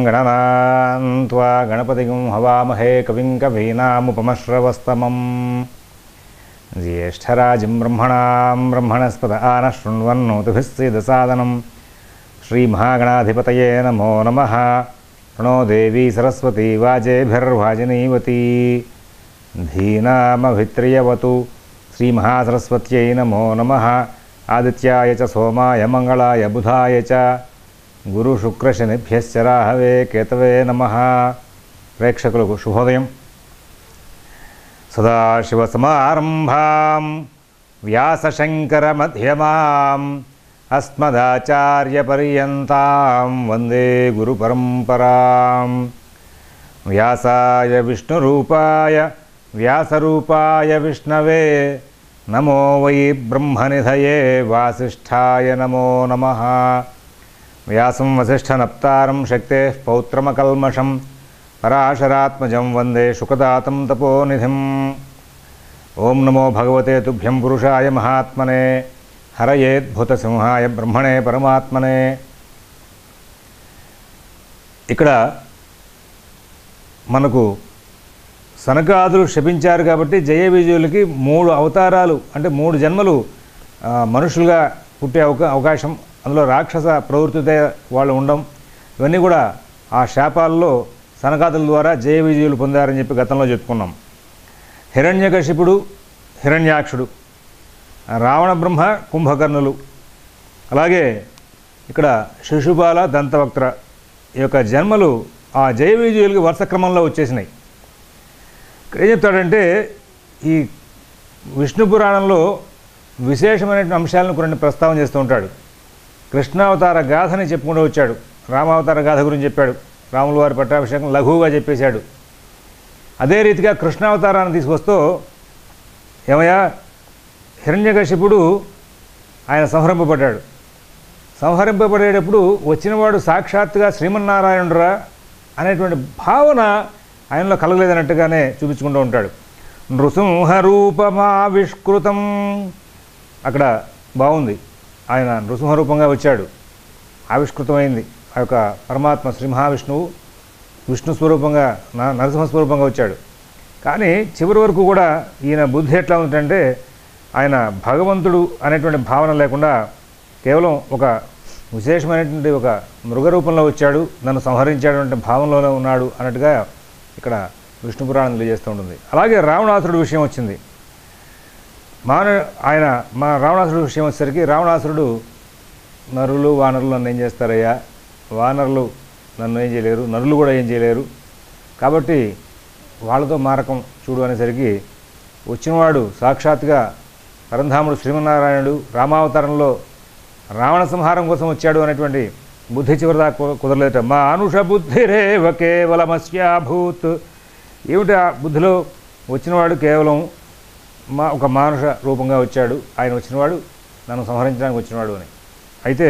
గణనాన్ త్వా గణపతిం హవామహే కవిం కవీనాముపమశ్రవస్తమం జ్యేష్ఠరాజం బ్రహ్మణాం బ్రహ్మణస్పద ఆన శృణ్వన్నోతిభిస్సిదసాదనం శ్రీమహాగణాధిపతయే నమో నమ ప్రణో దేవీ సరస్వతీ వాజేభిర్వాజినీవతీ ధీనామభిత్రియవతు శ్రీమహాసరస్వత్యై నమో నమ ఆదిత్యాయ చ సోమాయ మంగళాయ బుధాయ చ గురుశుక్రశనిభ్యశ్చ రాహవే కేతవే నమ ప్రేక్షకులకు శుభోదయం సదాశివసమారంభాం వ్యాసశంకరమధ్యమాం అస్మదాచార్యపర్యంతాం వందే గురుపరంపరాం వ్యాసాయ విష్ణురూపాయ వ్యాసరూపాయ విష్ణవే నమో వై బ్రహ్మనిధయే వాసిష్ఠాయ నమో నమ వ్యాసం వసిష్ఠనప్తారం శక్తే పౌత్రమకల్మషం పరాశరాత్మజం వందే శుకదాతం తపోనిధిం ఓం నమో భగవతే తుభ్యం పురుషాయ మహాత్మనే హరయేద్భుతసింహాయ బ్రహ్మణే పరమాత్మనే ఇక్కడ మనకు సనకాదులు శపించారు కాబట్టి జయ విజయులకి మూడు అవతారాలు అంటే మూడు జన్మలు ఆ, మనుషులుగా పుట్టే అవకా అవకాశం అందులో రాక్షస ప్రవృత్తితో వాళ్ళు ఉండడం ఇవన్నీ కూడా ఆ శాపాల్లో సనకాదుల ద్వారా జయ విజయులు పొందారని చెప్పి గతంలో చెప్పుకున్నాం హిరణ్యకశిపుడు హిరణ్యాక్షుడు రావణ బ్రహ్మ కుంభకర్ణులు అలాగే ఇక్కడ శిశుపాల దంతవక్త్ర ఈ యొక్క జన్మలు ఆ జయ విజయులకి వరుస క్రమంలో వచ్చేసినాయి ఇక్కడ ఏం చెప్తాడంటే ఈ విష్ణు పురాణంలో విశేషమైన అంశాలను కొన్ని ప్రస్తావన చేస్తూ ఉంటాడు కృష్ణావతార గాథని చెప్పుకుంటూ వచ్చాడు రామావతార గాథ గురించి చెప్పాడు రాముల వారి పట్టాభిషేకం లఘువుగా చెప్పేశాడు అదే రీతిగా కృష్ణావతారాన్ని తీసుకొస్తూ ఏమయ్యా హిరణ్యకశిపుడు ఆయన సంహరింపబడ్డాడు సంహరింపబడేటప్పుడు వచ్చినవాడు సాక్షాత్తుగా శ్రీమన్నారాయణుడురా అనేటువంటి భావన ఆయనలో కలగలేదన్నట్టుగానే చూపించుకుంటూ ఉంటాడు నృసింహరూపమావిష్కృతం అక్కడ బాగుంది ఆయన నృసింహరూపంగా వచ్చాడు ఆవిష్కృతమైంది ఆ యొక్క పరమాత్మ శ్రీ మహావిష్ణువు విష్ణు స్వరూపంగా న- నరసింహ స్వరూపంగా వచ్చాడు కానీ చివరి వరకు కూడా ఈయన బుద్ధి ఎట్లా ఉందంటే ఆయన భగవంతుడు అనేటువంటి భావన లేకుండా కేవలం ఒక విశేషమైనటువంటి ఒక మృగ రూపంలో వచ్చాడు నన్ను సంహరించాడు అంటే భావంలోనే ఉన్నాడు అన్నట్టుగా ఇక్కడ విష్ణు పురాణం తెలియజేస్తూ ఉంటుంది అలాగే రావణాసురుడు విషయం వచ్చింది మాన ఆయన మా రావణాసురుడు విషయం వచ్చేసరికి రావణాసురుడు నరులు వానరులు నన్ను ఏం చేస్తారయ్యా వానరులు నన్ను ఏం చేయలేరు నరులు కూడా ఏం చేయలేరు కాబట్టి వాళ్ళతో మారకం చూడు అనేసరికి వచ్చినవాడు సాక్షాత్తుగా పరంధాముడు శ్రీమన్నారాయణుడు రామావతారంలో రావణ సంహారం కోసం వచ్చాడు అనేటువంటి బుద్ధి చివరిదా కుదరలేట మా అనుష బుద్ధిరేవ కేవలమస్యాభూత్ ఏమిటి ఆ బుద్ధిలో వచ్చినవాడు కేవలం మా ఒక మానుష రూపంగా వచ్చాడు ఆయన వచ్చినవాడు నన్ను సంహరించడానికి వచ్చినవాడు అని అయితే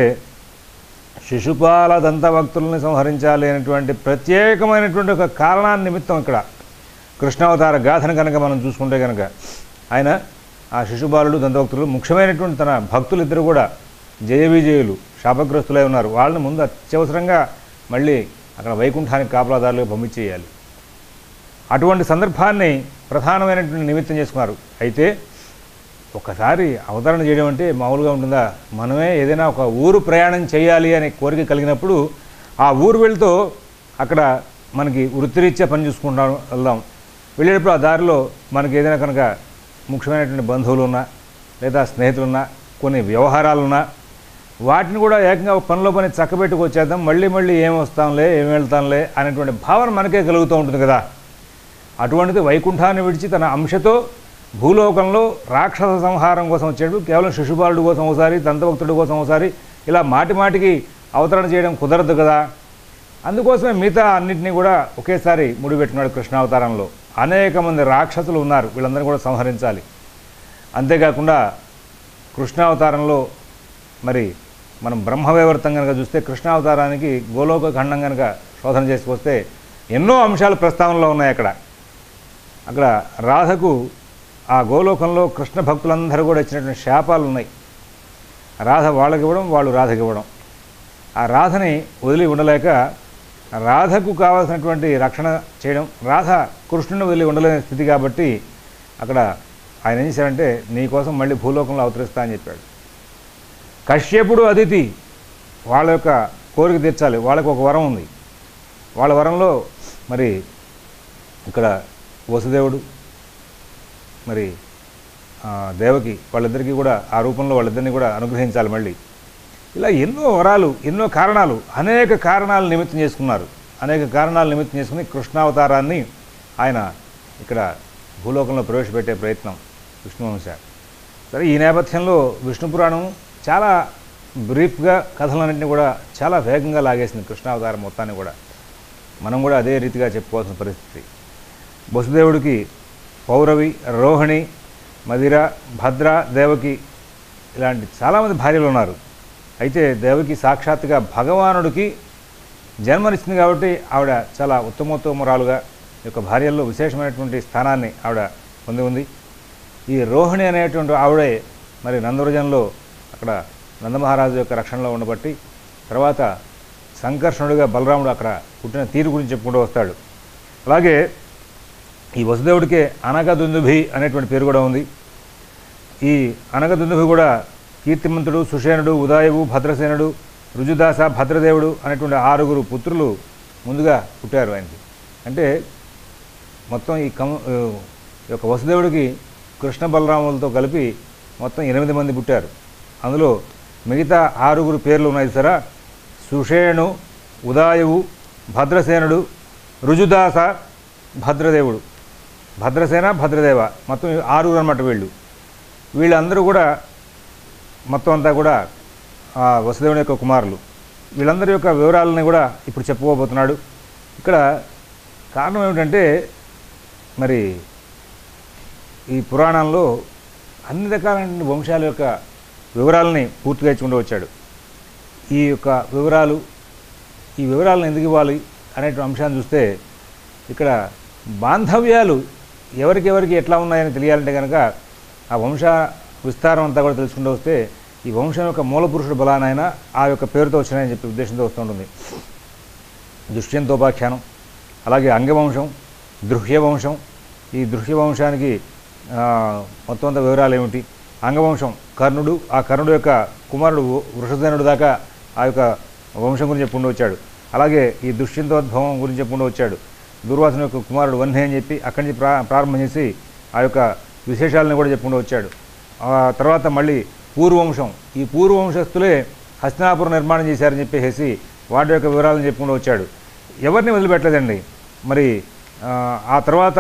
శిశుపాల దంతభక్తుల్ని సంహరించాలి అనేటువంటి ప్రత్యేకమైనటువంటి ఒక కారణాన్ని నిమిత్తం ఇక్కడ కృష్ణావతార గాథను కనుక మనం చూసుకుంటే కనుక ఆయన ఆ శిశుబాలుడు దంతభక్తులు ముఖ్యమైనటువంటి తన భక్తులిద్దరు కూడా జయ విజయులు శాపగ్రస్తులై ఉన్నారు వాళ్ళని ముందు అత్యవసరంగా మళ్ళీ అక్కడ వైకుంఠానికి కాపలాదారులుగా పంపించేయాలి అటువంటి సందర్భాన్ని ప్రధానమైనటువంటి నిమిత్తం చేసుకున్నారు అయితే ఒకసారి అవతరణ చేయడం అంటే మామూలుగా ఉంటుందా మనమే ఏదైనా ఒక ఊరు ప్రయాణం చేయాలి అనే కోరిక కలిగినప్పుడు ఆ ఊరు వెళ్తూ అక్కడ మనకి వృత్తిరీత్యా పని చూసుకుంటాం వెళ్దాం వెళ్ళేటప్పుడు ఆ దారిలో మనకి ఏదైనా కనుక ముఖ్యమైనటువంటి బంధువులు ఉన్నా లేదా స్నేహితులున్నా కొన్ని వ్యవహారాలున్నా వాటిని కూడా ఏకంగా ఒక పనిలో పని చక్కబెట్టుకు వచ్చేద్దాం మళ్ళీ మళ్ళీ ఏం వస్తాంలే ఏం వెళ్తాంలే అనేటువంటి భావన మనకే కలుగుతూ ఉంటుంది కదా అటువంటిది వైకుంఠాన్ని విడిచి తన అంశతో భూలోకంలో రాక్షస సంహారం కోసం వచ్చాడు కేవలం శిశుపాలుడు కోసం ఒకసారి దంతభక్తుడి కోసం ఒకసారి ఇలా మాటి మాటికి అవతరణ చేయడం కుదరదు కదా అందుకోసమే మిగతా అన్నింటినీ కూడా ఒకేసారి ముడిపెట్టుకున్నాడు కృష్ణావతారంలో అనేక మంది రాక్షసులు ఉన్నారు వీళ్ళందరినీ కూడా సంహరించాలి అంతేకాకుండా కృష్ణావతారంలో మరి మనం బ్రహ్మవైవర్తం కనుక చూస్తే కృష్ణావతారానికి గోలోక ఖండం కనుక శోధన చేసుకొస్తే ఎన్నో అంశాలు ప్రస్తావనలో ఉన్నాయి అక్కడ అక్కడ రాధకు ఆ గోలోకంలో కృష్ణ భక్తులందరూ కూడా ఇచ్చినటువంటి శాపాలు ఉన్నాయి రాధ వాళ్ళకి ఇవ్వడం వాళ్ళు రాధకి ఇవ్వడం ఆ రాధని వదిలి ఉండలేక రాధకు కావాల్సినటువంటి రక్షణ చేయడం రాధ కృష్ణుని వెళ్ళి ఉండలేని స్థితి కాబట్టి అక్కడ ఆయన ఏం చేశారంటే నీ కోసం మళ్ళీ భూలోకంలో అవతరిస్తా అని చెప్పాడు కశ్యపుడు అదితి వాళ్ళ యొక్క కోరిక తీర్చాలి వాళ్ళకు ఒక వరం ఉంది వాళ్ళ వరంలో మరి ఇక్కడ వసుదేవుడు మరి ఆ, దేవకి వాళ్ళిద్దరికీ కూడా ఆ రూపంలో వాళ్ళిద్దరిని కూడా అనుగ్రహించాలి మళ్ళీ ఇలా ఎన్నో వరాలు ఎన్నో కారణాలు అనేక కారణాలు నిమిత్తం చేసుకున్నారు అనేక కారణాలు నిమిత్తం చేసుకుని కృష్ణావతారాన్ని ఆయన ఇక్కడ భూలోకంలో ప్రవేశపెట్టే ప్రయత్నం విష్ణువంశ సరే ఈ నేపథ్యంలో విష్ణు పురాణం చాలా బ్రీఫ్గా కథలన్నింటినీ కూడా చాలా వేగంగా లాగేసింది కృష్ణావతారం మొత్తాన్ని కూడా మనం కూడా అదే రీతిగా చెప్పుకోవాల్సిన పరిస్థితి వసుదేవుడికి పౌరవి రోహిణి మదిర భద్ర దేవకి ఇలాంటి చాలామంది భార్యలు ఉన్నారు అయితే దేవకి సాక్షాత్తుగా భగవానుడికి జన్మనిచ్చింది కాబట్టి ఆవిడ చాలా ఉత్తమోత్తమరాలుగా ఈ యొక్క భార్యల్లో విశేషమైనటువంటి స్థానాన్ని ఆవిడ పొంది ఉంది ఈ రోహిణి అనేటువంటి ఆవిడే మరి నందవరజంలో అక్కడ నందమహారాజు యొక్క రక్షణలో ఉండబట్టి తర్వాత సంకర్షణుడిగా బలరాముడు అక్కడ పుట్టిన తీరు గురించి చెప్పుకుంటూ వస్తాడు అలాగే ఈ వసుదేవుడికే అనగదుందుభి అనేటువంటి పేరు కూడా ఉంది ఈ అనగదుందుభి కూడా కీర్తిమంతుడు సుషేనుడు ఉదాయవు భద్రసేనుడు రుజుదాస భద్రదేవుడు అనేటువంటి ఆరుగురు పుత్రులు ముందుగా పుట్టారు ఆయనకి అంటే మొత్తం ఈ కమ ఈ యొక్క వసుదేవుడికి కృష్ణ బలరాములతో కలిపి మొత్తం ఎనిమిది మంది పుట్టారు అందులో మిగతా ఆరుగురు పేర్లు ఉన్నాయి సరా సుషేణు ఉదాయువు భద్రసేనుడు రుజుదాస భద్రదేవుడు భద్రసేన భద్రదేవ మొత్తం ఆరుగురు అనమాట వీళ్ళు వీళ్ళందరూ కూడా మొత్తం అంతా కూడా ఆ వసుదేవుని యొక్క కుమారులు వీళ్ళందరి యొక్క వివరాలని కూడా ఇప్పుడు చెప్పుకోబోతున్నాడు ఇక్కడ కారణం ఏమిటంటే మరి ఈ పురాణంలో అన్ని రకాలైన వంశాల యొక్క వివరాలని పూర్తిగా ఇచ్చుకుంటూ వచ్చాడు ఈ యొక్క వివరాలు ఈ వివరాలను ఎందుకు ఇవ్వాలి అనేటువంటి అంశాన్ని చూస్తే ఇక్కడ బాంధవ్యాలు ఎవరికెవరికి ఎట్లా ఉన్నాయని తెలియాలంటే కనుక ఆ వంశ విస్తారం అంతా కూడా తెలుసుకుంటూ వస్తే ఈ వంశం యొక్క మూల పురుషుడు బలానైన ఆ యొక్క పేరుతో వచ్చినాయని చెప్పి ఉద్దేశంతో వస్తుంటుంది దుష్యంతోపాఖ్యానం అలాగే అంగవంశం దృహ్యవంశం ఈ దృహ్యవంశానికి ఆ, మొత్తం అంత వివరాలు ఏమిటి అంగవంశం కర్ణుడు ఆ కర్ణుడు యొక్క కుమారుడు వృషసేనుడు దాకా ఆ యొక్క వంశం గురించి చెప్పుకుంటూ వచ్చాడు అలాగే ఈ దుష్యంతోద్భవం గురించి చెప్పుకుంటూ వచ్చాడు దుర్వాసన యొక్క కుమారుడు వన్హే అని చెప్పి అక్కడి నుంచి ప్రా ప్రారంభం చేసి ఆ యొక్క విశేషాలను కూడా చెప్పుకుంటూ వచ్చాడు ఆ తర్వాత మళ్ళీ పూర్వవంశం ఈ పూర్వవంశస్థులే హస్తినాపురం నిర్మాణం చేశారని చెప్పేసి వాటి యొక్క వివరాలను చెప్పుకుంటూ వచ్చాడు ఎవరిని వదిలిపెట్టలేదండి మరి ఆ, ఆ తర్వాత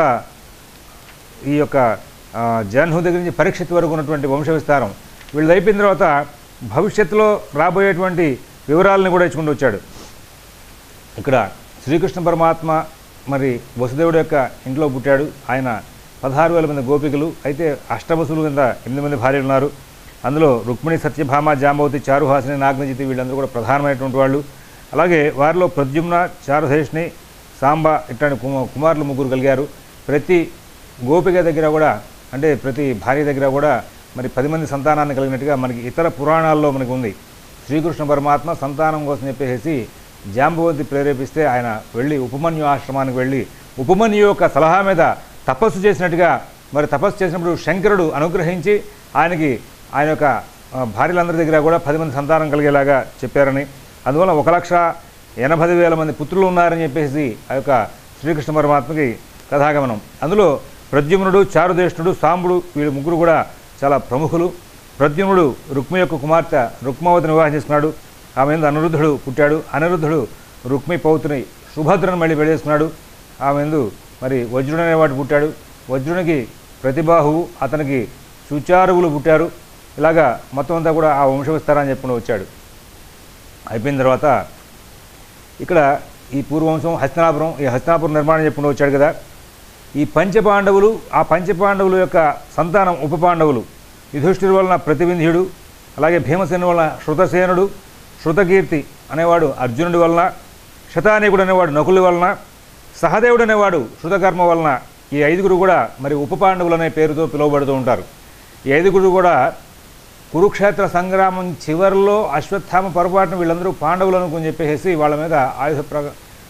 ఈ యొక్క ఆ, జన్హు దగ్గర నుంచి పరీక్షిత్ వరకు ఉన్నటువంటి వంశ విస్తారం వీళ్ళు అయిపోయిన తర్వాత భవిష్యత్తులో రాబోయేటువంటి వివరాలను కూడా ఇచ్చుకుంటూ వచ్చాడు ఇక్కడ శ్రీకృష్ణ పరమాత్మ మరి వసుదేవుడు యొక్క ఇంట్లో పుట్టాడు ఆయన పదహారు వేల మంది గోపికలు అయితే అష్టవసులు కింద ఎనిమిది మంది భార్యలు ఉన్నారు అందులో రుక్మిణి సత్యభామ జాంబవతి చారుహాసిని నాగనజితి వీళ్ళందరూ కూడా ప్రధానమైనటువంటి వాళ్ళు అలాగే వారిలో ప్రద్యుమ్న చారుధేష్ని సాంబ ఇట్లాంటి కుమ- కుమారులు ముగ్గురు కలిగారు ప్రతి గోపిక దగ్గర కూడా అంటే ప్రతి భార్య దగ్గర కూడా మరి పది మంది సంతానాన్ని కలిగినట్టుగా మనకి ఇతర పురాణాల్లో మనకు ఉంది శ్రీకృష్ణ పరమాత్మ సంతానం కోసం చెప్పేసి జాంబవతి ప్రేరేపిస్తే ఆయన వెళ్ళి ఉపమన్యు ఆశ్రమానికి వెళ్ళి ఉపమన్యు యొక్క సలహా మీద తపస్సు చేసినట్టుగా మరి తపస్సు చేసినప్పుడు శంకరుడు అనుగ్రహించి ఆయనకి ఆయన యొక్క ఆ, భార్యలందరి దగ్గర కూడా పది మంది సంతానం కలిగేలాగా చెప్పారని అందువల్ల ఒక లక్ష ఎనభై వేల మంది పుత్రులు ఉన్నారని చెప్పేసి ఆ యొక్క శ్రీకృష్ణ పరమాత్మకి కథాగమనం అందులో ప్రద్యుమ్నుడు చారుదేష్ణుడు సాంబుడు వీళ్ళు ముగ్గురు కూడా చాలా ప్రముఖులు ప్రద్యుమ్నుడు రుక్మి యొక్క కుమార్తె రుక్మావతిని వివాహం చేసుకున్నాడు ఆమె మీద అనిరుద్ధుడు పుట్టాడు అనిరుద్ధుడు రుక్మి పౌత్రిని సుభద్రను మళ్ళీ పెళ్ళేసుకున్నాడు ఆమె ఎందు మరి వజ్రుడు అనేవాడు పుట్టాడు వజ్రునికి ప్రతిబాహువు అతనికి సుచారువులు పుట్టారు ఇలాగా మొత్తం అంతా కూడా ఆ వంశ విస్తారాన్ని చెప్పుకుంటూ వచ్చాడు అయిపోయిన తర్వాత ఇక్కడ ఈ పూర్వవంశం హస్తినాపురం ఈ హస్తినాపురం నిర్మాణం చెప్పుకుంటూ వచ్చాడు కదా ఈ పంచపాండవులు ఆ పంచపాండవుల యొక్క సంతానం ఉప పాండవులు యుధిష్ఠిరు వలన ప్రతివింధ్యుడు అలాగే భీమసేను వలన శృతసేనుడు శృతకీర్తి అనేవాడు అర్జునుడి వలన శతానీకుడు అనేవాడు నకులు వలన సహదేవుడు అనేవాడు శృతకర్మ వలన ఈ ఐదుగురు కూడా మరి ఉప పాండవులు అనే పేరుతో పిలువబడుతూ ఉంటారు ఈ ఐదుగురు కూడా కురుక్షేత్ర సంగ్రామం చివరిలో అశ్వత్థామ పొరపాటున వీళ్ళందరూ పాండవులు అనుకుని చెప్పేసి వాళ్ళ మీద ఆయుధ ప్ర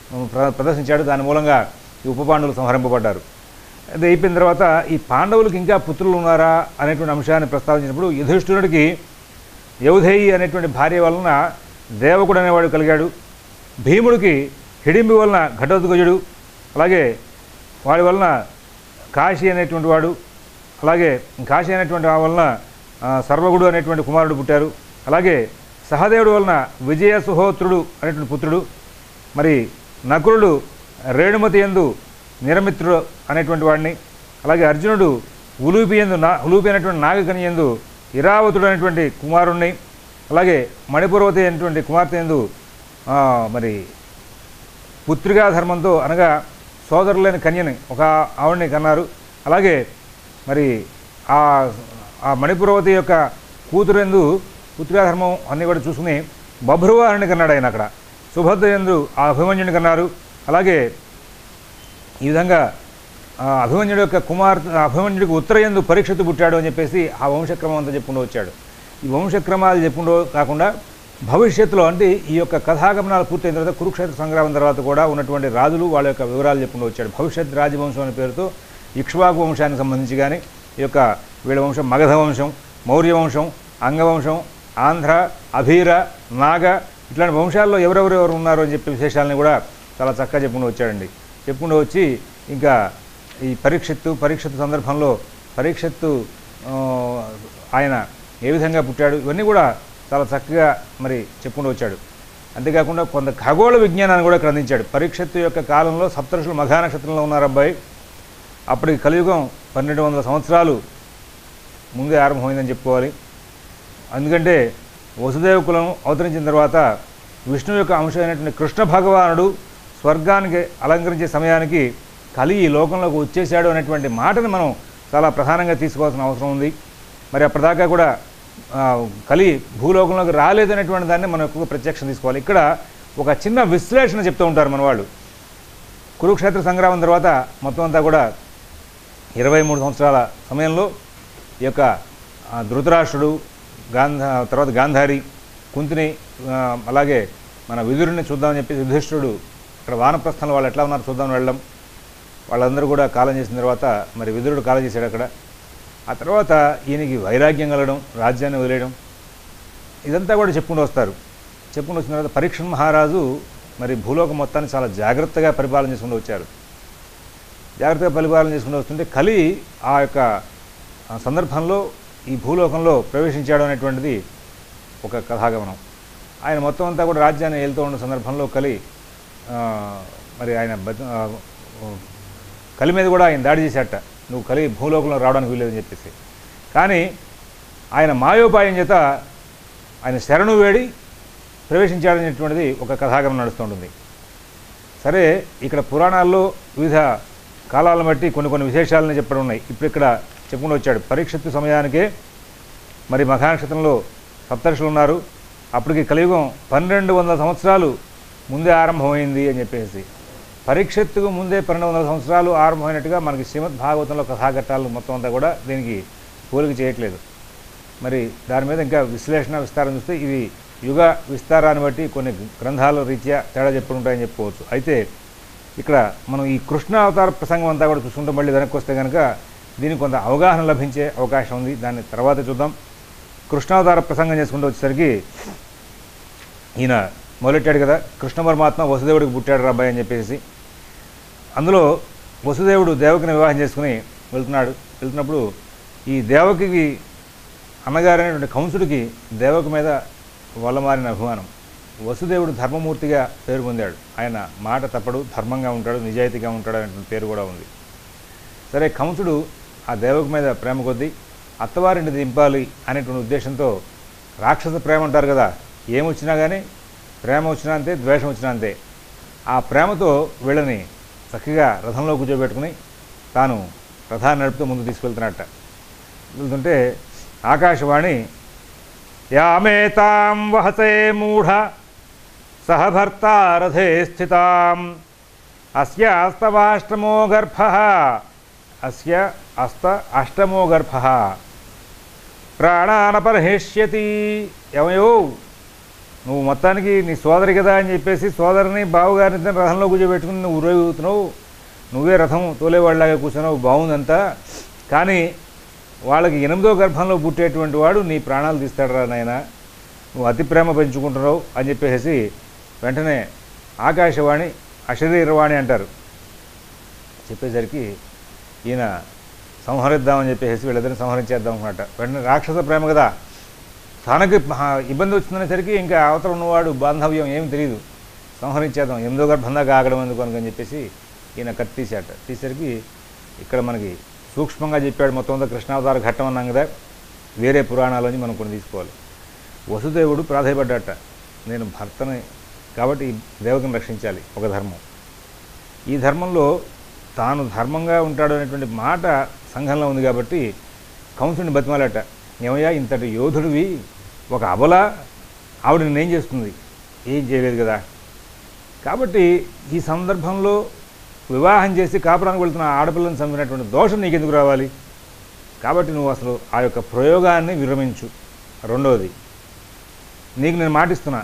ప్ర- ప్రదర్శించాడు దాని మూలంగా ఈ ఉప పాండవులు సంహరింపబడ్డారు అది అయిపోయిన తర్వాత ఈ పాండవులకు ఇంకా పుత్రులు ఉన్నారా అనేటువంటి అంశాన్ని ప్రస్తావించినప్పుడు యుధిష్ఠిరుడికి యౌధేయి అనేటువంటి భార్య వలన దేవకుడు అనేవాడు కలిగాడు భీముడికి హిడింబి వలన ఘటోద్గజుడు అలాగే వాడి వలన కాశీ అనేటువంటి వాడు అలాగే కాశీ అనేటువంటి ఆ వలన ఆ, సర్వగుడు అనేటువంటి కుమారుడు పుట్టారు అలాగే సహదేవుడు వలన విజయ సుహోత్రుడు అనేటువంటి పుత్రుడు మరి నకులుడు రేణుమతి ఎందు నిరమిత్రుడు అనేటువంటి వాడిని అలాగే అర్జునుడు ఉలూపి ఎందు నా ఉలూపి అనేటువంటి నాగకని ఎందు ఇరావతుడు అనేటువంటి కుమారుణ్ణి అలాగే మణిపూర్వతి అనేటువంటి కుమార్తె ఎందు ఆ, మరి పుత్రికా ధర్మంతో అనగా సోదరులైన కన్యని ఒక ఆవిడని కన్నారు అలాగే మరి ఆ ఆ మణిపురవతి యొక్క కూతురెందు పుత్రికా ధర్మం అన్నీ కూడా చూసుకుని బభ్రువారిని కన్నాడు ఆయన అక్కడ సుభద్ర ఎందు ఆ అభిమన్యుని కన్నారు అలాగే ఈ విధంగా ఆ అభిమన్యుడి యొక్క కుమార్తె అభిమన్యుడికి ఉత్తరయందు పరీక్షిత్తు పుట్టాడు అని చెప్పేసి ఆ వంశక్రమం అంతా చెప్పుకుంటూ వచ్చాడు ఈ వంశక్రమాలు చెప్పుకుంటూ కాకుండా భవిష్యత్తులో అంటే ఈ యొక్క కథాగమనాలు పూర్తయిన తర్వాత కురుక్షేత్ర సంగ్రామం తర్వాత కూడా ఉన్నటువంటి రాజులు వాళ్ళ యొక్క వివరాలు చెప్పుకుంటూ వచ్చాడు భవిష్యత్ రాజవంశం అనే పేరుతో ఇక్ష్వాకు వంశానికి సంబంధించి కానీ ఈ యొక్క వీళ్ళ వంశం మగధ వంశం మౌర్య వంశం అంగవంశం ఆంధ్ర అభీర నాగ ఇట్లాంటి వంశాల్లో ఎవరెవరు ఎవరు ఉన్నారు అని చెప్పి విశేషాలని కూడా చాలా చక్కగా చెప్పుకుంటూ వచ్చాడండి చెప్పుకుంటూ వచ్చి ఇంకా ఈ పరీక్షత్తు పరీక్షత్తు సందర్భంలో పరీక్షత్తు ఆ, ఆయన ఏ విధంగా పుట్టాడు ఇవన్నీ కూడా చాలా చక్కగా మరి చెప్పుకుంటూ వచ్చాడు అంతేకాకుండా కొంత ఖగోళ విజ్ఞానాన్ని కూడా ఇక్కడ అందించాడు పరీక్షత్తు యొక్క కాలంలో సప్తరుషులు మఘా నక్షత్రంలో ఉన్నారు అబ్బాయి అప్పటికి కలియుగం పన్నెండు వందల సంవత్సరాలు ముందే ఆరంభమైందని చెప్పుకోవాలి ఎందుకంటే వసుదేవ కులం అవతరించిన తర్వాత విష్ణు యొక్క అంశమైనటువంటి కృష్ణ భగవానుడు స్వర్గానికి అలంకరించే సమయానికి కలి ఈ లోకంలోకి వచ్చేసాడు అనేటువంటి మాటను మనం చాలా ప్రధానంగా తీసుకోవాల్సిన అవసరం ఉంది మరి అప్పటిదాకా కూడా ఆ, కలి భూలోకంలోకి రాలేదనేటువంటి దాన్ని మనం ఎక్కువగా ప్రత్యక్షం తీసుకోవాలి ఇక్కడ ఒక చిన్న విశ్లేషణ చెప్తూ ఉంటారు మన వాళ్ళు కురుక్షేత్ర సంగ్రామం తర్వాత మొత్తం అంతా కూడా ఇరవై మూడు సంవత్సరాల సమయంలో ఈ యొక్క ఆ, ధృతరాష్ట్రుడు గాంధ తర్వాత గాంధారి కుంతిని ఆ, అలాగే మన విదురుని చూద్దామని చెప్పి యుధిష్ఠుడు ఇక్కడ వానప్రస్థంలో వాళ్ళు ఎట్లా ఉన్నారు చూద్దామని వెళ్ళడం వాళ్ళందరూ కూడా కాలం చేసిన తర్వాత మరి విదురుడు కాలం చేశాడు అక్కడ ఆ తర్వాత ఈయనకి వైరాగ్యం కలగడం రాజ్యాన్ని వదిలేయడం ఇదంతా కూడా చెప్పుకుంటూ వస్తారు చెప్పుకుంటూ వచ్చిన తర్వాత పరీక్షణ్ మహారాజు మరి భూలోకం మొత్తాన్ని చాలా జాగ్రత్తగా పరిపాలన చేసుకుంటూ వచ్చారు జాగ్రత్తగా పరిపాలన చేసుకుంటూ వస్తుంటే కలి ఆ యొక్క ఆ సందర్భంలో ఈ భూలోకంలో ప్రవేశించాడు అనేటువంటిది ఒక కథాగమనం ఆయన మొత్తం అంతా కూడా రాజ్యాన్ని వెళ్తూ ఉన్న సందర్భంలో కలి ఆ, మరి ఆయన బత- ఆ, కలి మీద కూడా ఆయన దాడి చేశాట నువ్వు కలి భూలోకంలో రావడానికి వీలేదని చెప్పేసి కానీ ఆయన మాయోపాయం చేత ఆయన శరణు వేడి ప్రవేశించాడనేటువంటిది ఒక కథాగమనం నడుస్తుంటుంది సరే ఇక్కడ పురాణాల్లో వివిధ కాలాలను బట్టి కొన్ని కొన్ని విశేషాలని చెప్పడం ఉన్నాయి ఇప్పుడు ఇక్కడ చెప్పుకుంటూ వచ్చాడు పరీక్షిత్తు సమయానికే మరి మఖానక్షత్రంలో సప్తర్షులు ఉన్నారు అప్పటికి కలియుగం పన్నెండు వందల సంవత్సరాలు ముందే ఆరంభమైంది అని చెప్పేసి పరీక్షత్తుకు ముందే పన్నెండు వందల సంవత్సరాలు ఆరంభమైనట్టుగా మనకి శ్రీమద్ భాగవతంలో కథాఘట్టాలు మొత్తం అంతా కూడా దీనికి పోలిక చేయట్లేదు మరి దాని మీద ఇంకా విశ్లేషణ విస్తారం చూస్తే ఇవి యుగ విస్తారాన్ని బట్టి కొన్ని గ్రంథాల రీత్యా తేడా చెప్పుడు ఉంటాయని చెప్పుకోవచ్చు అయితే ఇక్కడ మనం ఈ కృష్ణ అవతార ప్రసంగం అంతా కూడా చూసుకుంటే మళ్ళీ వెనక్కి వస్తే కనుక దీనికి కొంత అవగాహన లభించే అవకాశం ఉంది దాన్ని తర్వాత చూద్దాం కృష్ణావతార ప్రసంగం చేసుకుంటూ వచ్చేసరికి ఈయన మొదలెట్టాడు కదా కృష్ణ పరమాత్మ వసుదేవుడికి పుట్టాడు రా అబ్బాయి అని చెప్పేసి అందులో వసుదేవుడు దేవకిని వివాహం చేసుకుని వెళ్తున్నాడు వెళ్తున్నప్పుడు ఈ దేవకికి అన్నగారైనటువంటి కంసుడికి దేవకి మీద వల్లమారిన అభిమానం వసుదేవుడు ధర్మమూర్తిగా పేరు పొందాడు ఆయన మాట తప్పడు ధర్మంగా ఉంటాడు నిజాయితీగా ఉంటాడు అనేటువంటి పేరు కూడా ఉంది సరే కంసుడు ఆ దేవకి మీద ప్రేమ కొద్దీ అత్తవారిని దింపాలి అనేటువంటి ఉద్దేశంతో రాక్షస ప్రేమ అంటారు కదా ఏమొచ్చినా కానీ ప్రేమ వచ్చినా అంతే ద్వేషం వచ్చినా అంతే ఆ ప్రేమతో వీళ్ళని చక్కగా రథంలో కూర్చోబెట్టుకుని తాను రథాన్ని నడుపుతూ ముందు తీసుకెళ్తున్నట్ట వెళ్తుంటే ఆకాశవాణి యామేతాం వహసే మూఢ సహ భర్త రథే స్థితాం అస్య అస్తవాష్టమో గర్భ అస్య అస్త అష్టమో గర్భ ప్రాణానపర్హిష్యతి యమయో నువ్వు మొత్తానికి నీ సోదరి కదా అని చెప్పేసి సోదరిని బావగారిని ఇద్దరిని రథంలో కూర్చోబెట్టుకుని నువ్వు ఊరేగుతున్నావు నువ్వే రథం తోలేవాళ్ళలాగా కూర్చున్నావు బాగుందంతా కానీ వాళ్ళకి ఎనిమిదో గర్భంలో పుట్టేటువంటి వాడు నీ ప్రాణాలు తీస్తాడరా నాయన నువ్వు అతి ప్రేమ పెంచుకుంటున్నావు అని చెప్పేసి వెంటనే ఆకాశవాణి అశరీరవాణి అంటారు చెప్పేసరికి ఈయన సంహరిద్దామని చెప్పేసి వీళ్ళిద్దరిని సంహరించేద్దాం అనమాట వెంటనే రాక్షస ప్రేమ కదా తనకి మహా ఇబ్బంది వచ్చిందనేసరికి ఇంకా అవతల ఉన్నవాడు బాంధవ్యం ఏమి తెలియదు సంహరించేద్దాం ఎనిమిదో గర్భం దాకా ఆగడం ఎందుకు అనుకని చెప్పేసి ఈయన కత్తి తీసాట తీసరికి ఇక్కడ మనకి సూక్ష్మంగా చెప్పాడు మొత్తం అంతా కృష్ణావతార ఘట్టం అన్నాం కదా వేరే పురాణాలని మనం కొన్ని తీసుకోవాలి వసుదేవుడు ప్రాధాయపడ్డట నేను భర్తని కాబట్టి ఈ దేవతను రక్షించాలి ఒక ధర్మం ఈ ధర్మంలో తాను ధర్మంగా ఉంటాడు అనేటువంటి మాట సంఘంలో ఉంది కాబట్టి కంసుని బతిమాలట ఏమయ్యా ఇంతటి యోధుడివి ఒక అబల ఆవిడ నేనేం చేస్తుంది ఏం చేయలేదు కదా కాబట్టి ఈ సందర్భంలో వివాహం చేసి కాపురానికి వెళ్తున్న ఆడపిల్లని చంపినటువంటి దోషం నీకు ఎందుకు రావాలి కాబట్టి నువ్వు అసలు ఆ యొక్క ప్రయోగాన్ని విరమించు రెండవది నీకు నేను మాటిస్తున్నా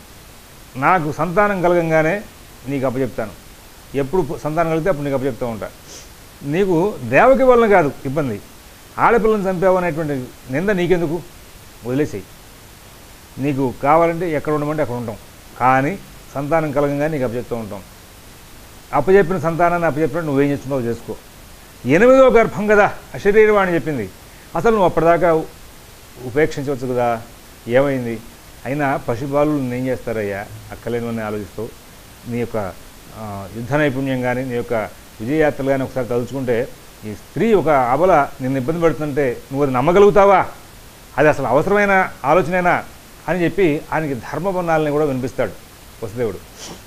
నాకు సంతానం కలగంగానే నీకు అప్పచెప్తాను ఎప్పుడు సంతానం కలిగితే అప్పుడు నీకు అప్పచెప్తూ ఉంటా నీకు దేవకి వలన కాదు ఇబ్బంది ఆడపిల్లని చంపావు అనేటువంటి నింద నీకెందుకు వదిలేసేయి నీకు కావాలంటే ఎక్కడ ఉండమంటే అక్కడ ఉంటాం కానీ సంతానం కలగంగా నీకు అప్పచెప్తూ ఉంటాం అప్పచెప్పిన సంతానాన్ని అప్పచెప్పినట్టు నువ్వేం చేస్తున్నావు చేసుకో ఎనిమిదో గర్భం కదా అశరీరవాణి చెప్పింది అసలు నువ్వు అప్పటిదాకా ఉపేక్షించవచ్చు కదా ఏమైంది అయినా పశుపాలు ఏం చేస్తారయ్యా అక్కలేనివన్నీ ఆలోచిస్తూ నీ యొక్క ఆ, యుద్ధ నైపుణ్యం కానీ నీ యొక్క విజయయాత్రలు కానీ ఒకసారి తలుచుకుంటే ఈ స్త్రీ ఒక అబల నిన్ను ఇబ్బంది పెడుతుంటే నువ్వు అది నమ్మగలుగుతావా అది అసలు అవసరమైన ఆలోచనేనా అని చెప్పి ఆయనకి ధర్మబన్నాలని కూడా వినిపిస్తాడు వసుదేవుడు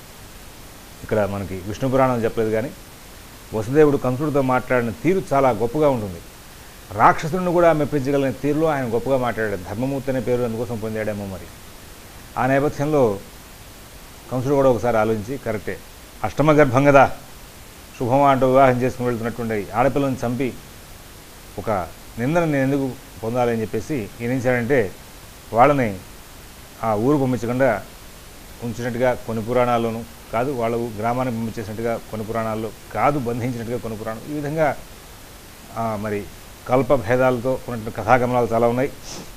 ఇక్కడ మనకి విష్ణు పురాణం చెప్పలేదు కానీ వసుదేవుడు కంసుడితో మాట్లాడిన తీరు చాలా గొప్పగా ఉంటుంది రాక్షసుడిని కూడా మెప్పించగలిగిన తీరులో ఆయన గొప్పగా మాట్లాడాడు ధర్మమూర్తి అనే పేరు అందుకోసం పొందాడేమో మరి ఆ నేపథ్యంలో కంసుడు కూడా ఒకసారి ఆలోచించి కరెక్టే అష్టమ గర్భం కదా శుభమా అంటూ వివాహం చేసుకుని వెళ్తున్నటువంటి ఆడపిల్లని చంపి ఒక నిందను నేను ఎందుకు పొందాలని చెప్పేసి ఏం చేశాడంటే వాళ్ళని ఆ ఊరు పంపించకుండా ఉంచినట్టుగా కొన్ని పురాణాల్లోనూ కాదు వాళ్ళ ఊ- గ్రామానికి పంపించేసినట్టుగా కొన్ని పురాణాల్లో కాదు బంధించినట్టుగా కొన్ని పురాణాలు ఈ విధంగా ఆ, మరి కల్ప భేదాలతో ఉన్నటువంటి కథాగమనాలు చాలా ఉన్నాయి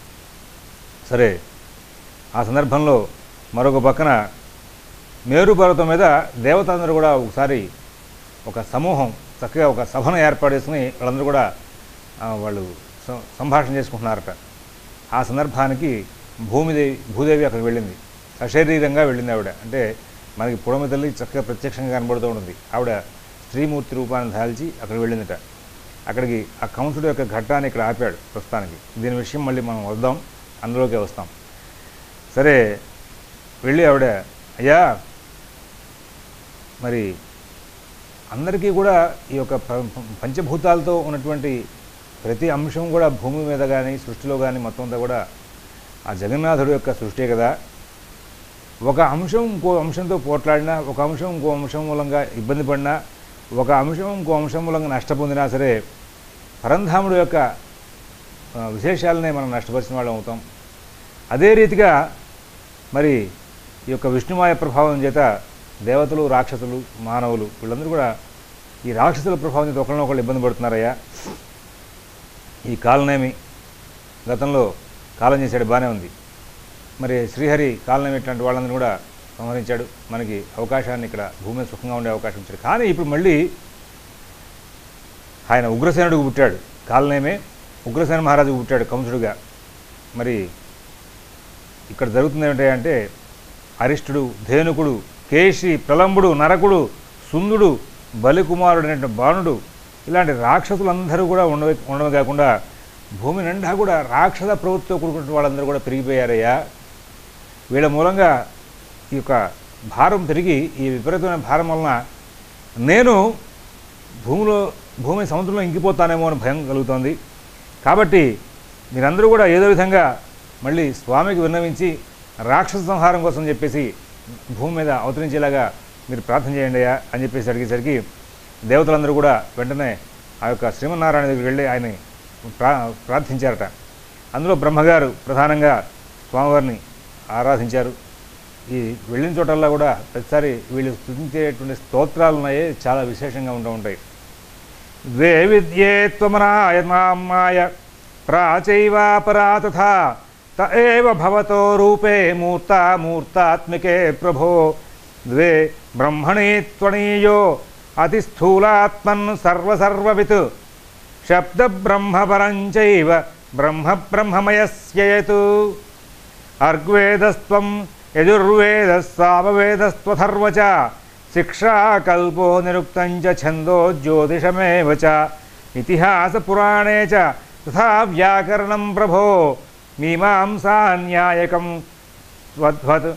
సరే ఆ సందర్భంలో మరొక పక్కన మేరు పర్వతం మీద దేవతలందరూ కూడా ఒకసారి ఒక సమూహం చక్కగా ఒక సభను ఏర్పాటు చేసుకుని వాళ్ళందరూ కూడా ఆ, వాళ్ళు సం- సంభాషణ చేసుకుంటున్నారట ఆ సందర్భానికి భూమిదేవి భూదేవి అక్కడికి వెళ్ళింది సశరీరంగా వెళ్ళింది ఆవిడ అంటే మనకి పుడమి తల్లి చక్కగా ప్రత్యక్షంగా కనబడుతూ ఉంటుంది ఆవిడ స్త్రీమూర్తి రూపాన్ని దాల్చి అక్కడికి వెళ్ళిందట అక్కడికి ఆ కంసుడు యొక్క ఘట్టాన్ని ఇక్కడ ఆపాడు ప్రస్తుతానికి దీని విషయం మళ్ళీ మనం వద్దాం అందులోకే వస్తాం సరే వెళ్ళి ఆవిడ అయ్యా మరి అందరికీ కూడా ఈ యొక్క ప- ప- పంచభూతాలతో ఉన్నటువంటి ప్రతి అంశం కూడా భూమి మీద కానీ సృష్టిలో కానీ మొత్తం అంతా కూడా ఆ జగన్నాథుడు యొక్క సృష్టి కదా ఒక అంశం ఇంకో అంశంతో పోట్లాడినా ఒక అంశం ఇంకో అంశం మూలంగా ఇబ్బంది పడినా ఒక అంశం ఇంకో అంశం మూలంగా నష్టపొందినా సరే పరంధాముడు యొక్క ఆ, విశేషాలనే మనం నష్టపరిచిన వాళ్ళం అవుతాం అదే రీతిగా మరి ఈ యొక్క విష్ణుమాయ ప్రభావం చేత దేవతలు రాక్షసులు మానవులు వీళ్ళందరూ కూడా ఈ రాక్షసుల ప్రభావం చేత ఒకరినొకళ్ళు ఇబ్బంది పడుతున్నారయ్యా ఈ కాలనేమి గతంలో కాలం చేశాడు బాగానే ఉంది మరి శ్రీహరి కాలనేమి ఇట్లాంటి వాళ్ళందరూ కూడా సంహరించాడు మనకి అవకాశాన్ని ఇక్కడ భూమి మీద సుఖంగా ఉండే అవకాశం ఇచ్చాడు కానీ ఇప్పుడు మళ్ళీ ఆయన ఉగ్రసేనుడికి పుట్టాడు కాలనేమే ఉగ్రసేన మహారాజుకు పుట్టాడు కంసుడుగా మరి ఇక్కడ జరుగుతుంది ఏమిటి అంటే అరిష్టుడు ధేనుకుడు కేశి ప్రలంబుడు నరకుడు సుందుడు బలికుమారుడు అనే బాణుడు ఇలాంటి రాక్షసులందరూ కూడా ఉండవే ఉండడం కాకుండా భూమి నిండా కూడా రాక్షస ప్రవృత్తితో కూడుకున్న వాళ్ళందరూ కూడా పెరిగిపోయారయ్యా వీళ్ళ మూలంగా ఈ యొక్క భారం పెరిగి ఈ విపరీతమైన భారం వలన నేను భూమిలో భూమి సముద్రంలో ఇంకిపోతానేమో అని భయం కలుగుతోంది కాబట్టి మీరందరూ కూడా ఏదో విధంగా మళ్ళీ స్వామికి విన్నవించి రాక్షస సంహారం కోసం చెప్పేసి భూమి మీద అవతరించేలాగా మీరు ప్రార్థన చేయండి అయ్యా అని చెప్పేసి అడిగేసరికి దేవతలందరూ కూడా వెంటనే ఆ యొక్క శ్రీమన్నారాయణ దగ్గరికి వెళ్ళి ఆయన ప్రా ప్రార్థించారట అందులో బ్రహ్మగారు ప్రధానంగా స్వామివారిని ఆరాధించారు ఈ వెళ్ళిన చోటల్లా కూడా ప్రతిసారి వీళ్ళు స్థుతించేటువంటి స్తోత్రాలు ఉన్నాయి చాలా విశేషంగా ఉంటూ ఉంటాయి ద్వే విద్యే త్వమనాయ ప్రాచైవాపరా తథా త ఏవ భవతో రూపే మూర్త మూర్తాత్మికే ప్రభో ద్వే బ్రహ్మణీ త్వనీయో అతిస్థూలాత్మన్ సర్వసర్వవిత్ శబ్దబ్రహ్మపరంచైవ బ్రహ్మ బ్రహ్మమయస్యయతు అర్గ్వేదస్త్వం యజుర్వేదస్సామవేదస్త్వథర్వ చ శిక్షాకల్పో నిరుక్తం చ ఛందో జ్యోతిషమేవ చ ఇతిహాసపురాణే చ తథా వ్యాకరణం ప్రభో మీమాంసాన్యాయకం స్వద్వత్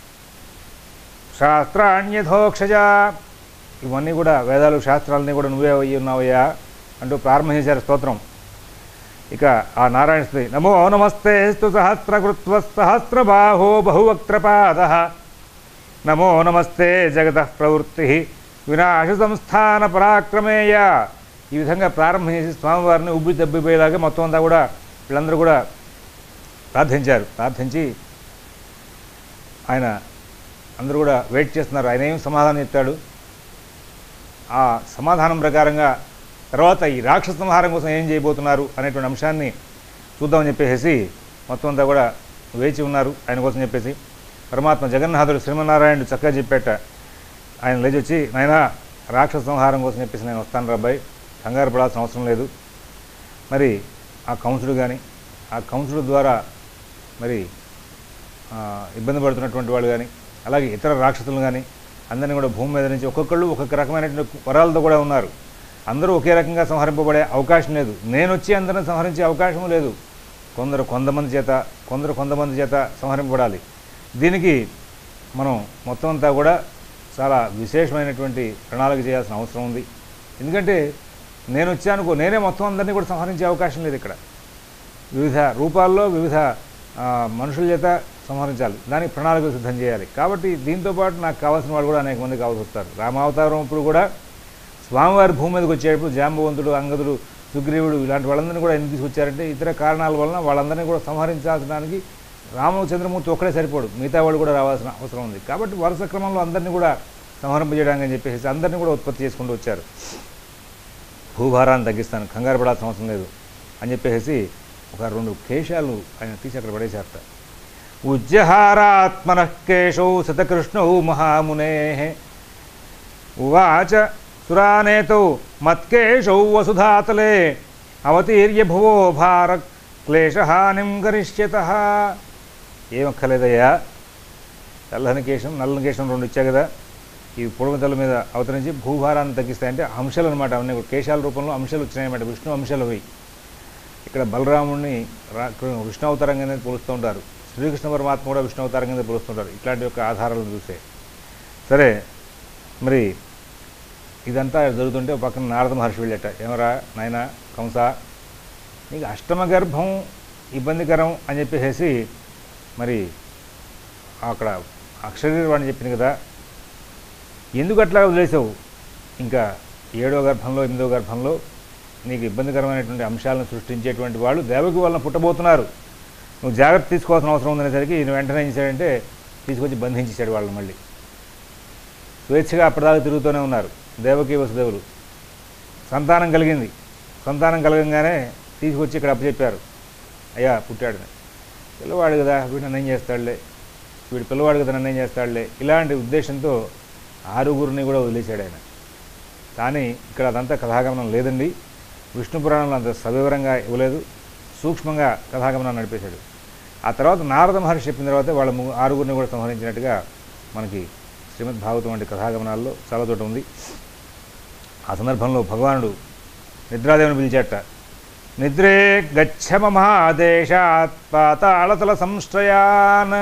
శాస్త్రాణ్యథోక్షజ ఇవన్నీ కూడా వేదాలు శాస్త్రాలన్నీ కూడా నువ్వే అయ్యి ఉన్నావయ్యా అంటూ ప్రారంభించారు స్తోత్రం ఇక ఆ నారాయణ స్థుతి నమో నమస్తేస్తు సహస్రకృత్వ సహస్రబాహో బహువక్త్రపాద నమో నమస్తే జగత ప్రవృత్తి వినాశ సంస్థాన పరాక్రమేయ ఈ విధంగా ప్రారంభం చేసి స్వామివారిని ఉబ్బి తబ్బిపోయేలాగా మొత్తం అంతా కూడా వీళ్ళందరూ కూడా ప్రార్థించారు ప్రార్థించి ఆయన అందరూ కూడా వెయిట్ చేస్తున్నారు ఆయన ఏం సమాధానం చెప్తాడు ఆ సమాధానం ప్రకారంగా తర్వాత ఈ రాక్షస సంహారం కోసం ఏం చేయబోతున్నారు అనేటువంటి అంశాన్ని చూద్దామని చెప్పేసి మొత్తం అంతా కూడా వేచి ఉన్నారు ఆయన కోసం చెప్పేసి పరమాత్మ జగన్నాథుడు శ్రీమన్నారాయణుడు చక్కగా చెప్పేట ఆయన లేచి వచ్చి నాయనా రాక్షస సంహారం కోసం చెప్పేసి నేను వస్తాను రాబాయ్ కంగారు పడాల్సిన అవసరం లేదు మరి ఆ కంసుడు కానీ ఆ కంసుడు ద్వారా మరి ఆ, ఇబ్బంది పడుతున్నటువంటి వాళ్ళు కానీ అలాగే ఇతర రాక్షసులు కానీ అందరినీ కూడా భూమి మీద నుంచి ఒక్కొక్కళ్ళు ఒక్కొక్క రకమైనటువంటి వరాలతో కూడా ఉన్నారు అందరూ ఒకే రకంగా సంహరింపబడే అవకాశం లేదు నేను వచ్చి అందరిని సంహరించే అవకాశం లేదు కొందరు కొంతమంది చేత కొందరు కొంతమంది చేత సంహరింపబడాలి దీనికి మనం మొత్తం అంతా కూడా చాలా విశేషమైనటువంటి ప్రణాళిక చేయాల్సిన అవసరం ఉంది ఎందుకంటే నేను వచ్చానుకో నేనే మొత్తం అందరినీ కూడా సంహరించే అవకాశం లేదు ఇక్కడ వివిధ రూపాల్లో వివిధ ఆ, మనుషుల చేత సంహరించాలి దానికి ప్రణాళిక సిద్ధం చేయాలి కాబట్టి దీంతో పాటు నాకు కావాల్సిన వాళ్ళు కూడా అనేక మంది కావాల్సి వస్తారు రామావతారం ఇప్పుడు కూడా స్వామివారి భూమి మీదకి వచ్చేటప్పుడు జాంబవంతుడు అంగదుడు సుగ్రీవుడు ఇలాంటి వాళ్ళందరినీ కూడా ఎందుకు తీసుకొచ్చారంటే ఇతర కారణాల వలన వాళ్ళందరినీ కూడా సంహరించాల్సడానికి రామచంద్రమూర్తి ఒక్కడే సరిపోడు మిగతా వాళ్ళు కూడా రావాల్సిన అవసరం ఉంది కాబట్టి వరుస క్రమంలో అందరినీ కూడా సంహరింపజేయడానికి అని చెప్పేసి అందరినీ కూడా ఉత్పత్తి చేసుకుంటూ వచ్చారు భూభారాన్ని తగ్గిస్తాను కంగారు పడాల్సిన అవసరం లేదు అని చెప్పేసి ఒక రెండు కేశాలు ఆయన తీసి అక్కడ పడేశారట ఉజ్జహారాత్మన కేశౌ శతకృష్ణౌ మహామునే ఉవాచ సురానేతౌ మత్కేశౌ వసుధాతలే అవతీర్య భువో భార క్లేశహానిం గరిష్యత ఏమక్కర్లేదయ్యా తెల్లని కేశం నల్లని కేశం రెండు ఇచ్చా కదా ఈ పొడవుతల మీద అవతరించి భూభారాన్ని తగ్గిస్తాయంటే అంశాలు అనమాట అవన్నీ కూడా కేశాల రూపంలో అంశాలు వచ్చినాయన్నమాట విష్ణు అంశాలు అవి ఇక్కడ బలరాముడిని రా విష్ణు అవతారం కింద పోలుస్తూ ఉంటారు శ్రీకృష్ణ పరమాత్మ కూడా విష్ణు అవతారం కింద పోలుస్తుంటారు ఇట్లాంటి యొక్క ఆధారాలను చూసే సరే మరి ఇదంతా జరుగుతుంటే ఒక పక్కన నారద మహర్షి వెళ్ళట ఏమరా నాయన కంస నీకు అష్టమ గర్భం ఇబ్బందికరం అని చెప్పేసి మరి అక్కడ అక్షరీవాణి చెప్పింది కదా ఎందుకు అట్లా వదిలేసావు ఇంకా ఏడో గర్భంలో ఎనిమిదో గర్భంలో నీకు ఇబ్బందికరమైనటువంటి అంశాలను సృష్టించేటువంటి వాళ్ళు దేవకి వలన పుట్టబోతున్నారు నువ్వు జాగ్రత్త తీసుకోవాల్సిన అవసరం ఉందనేసరికి ఈయన వెంటనే ఏం చేశాడంటే తీసుకొచ్చి బంధించేశాడు వాళ్ళని మళ్ళీ స్వేచ్ఛగా అప్పటిదాకా తిరుగుతూనే ఉన్నారు దేవకి వసుదేవులు సంతానం కలిగింది సంతానం కలగంగానే తీసుకొచ్చి ఇక్కడ అప్పచెప్పారు అయ్యా పుట్టాడని పిల్లవాడు కదా వీడు నన్ను ఏం చేస్తాడులే వీడు పిల్లవాడు కదా నన్ను ఏం చేస్తాడులే ఇలాంటి ఉద్దేశంతో ఆరుగురిని కూడా వదిలేశాడు ఆయన కానీ ఇక్కడ అదంతా కథాగమనం లేదండి విష్ణు పురాణంలో అంత సవివరంగా ఇవ్వలేదు సూక్ష్మంగా కథాగమనాన్ని నడిపేశాడు ఆ తర్వాత నారద మహర్షి చెప్పిన తర్వాత వాళ్ళ ము- ఆరుగురిని కూడా సంహరించినట్టుగా మనకి శ్రీమద్ భాగవతం వంటి కథాగమనాల్లో చాలా చోట ఉంది ఆ సందర్భంలో భగవానుడు నిద్రాదేవిని పిలిచాట నిద్రే గచ్చ మహాదేశాత్ పాతాళతల సంశ్రయాన్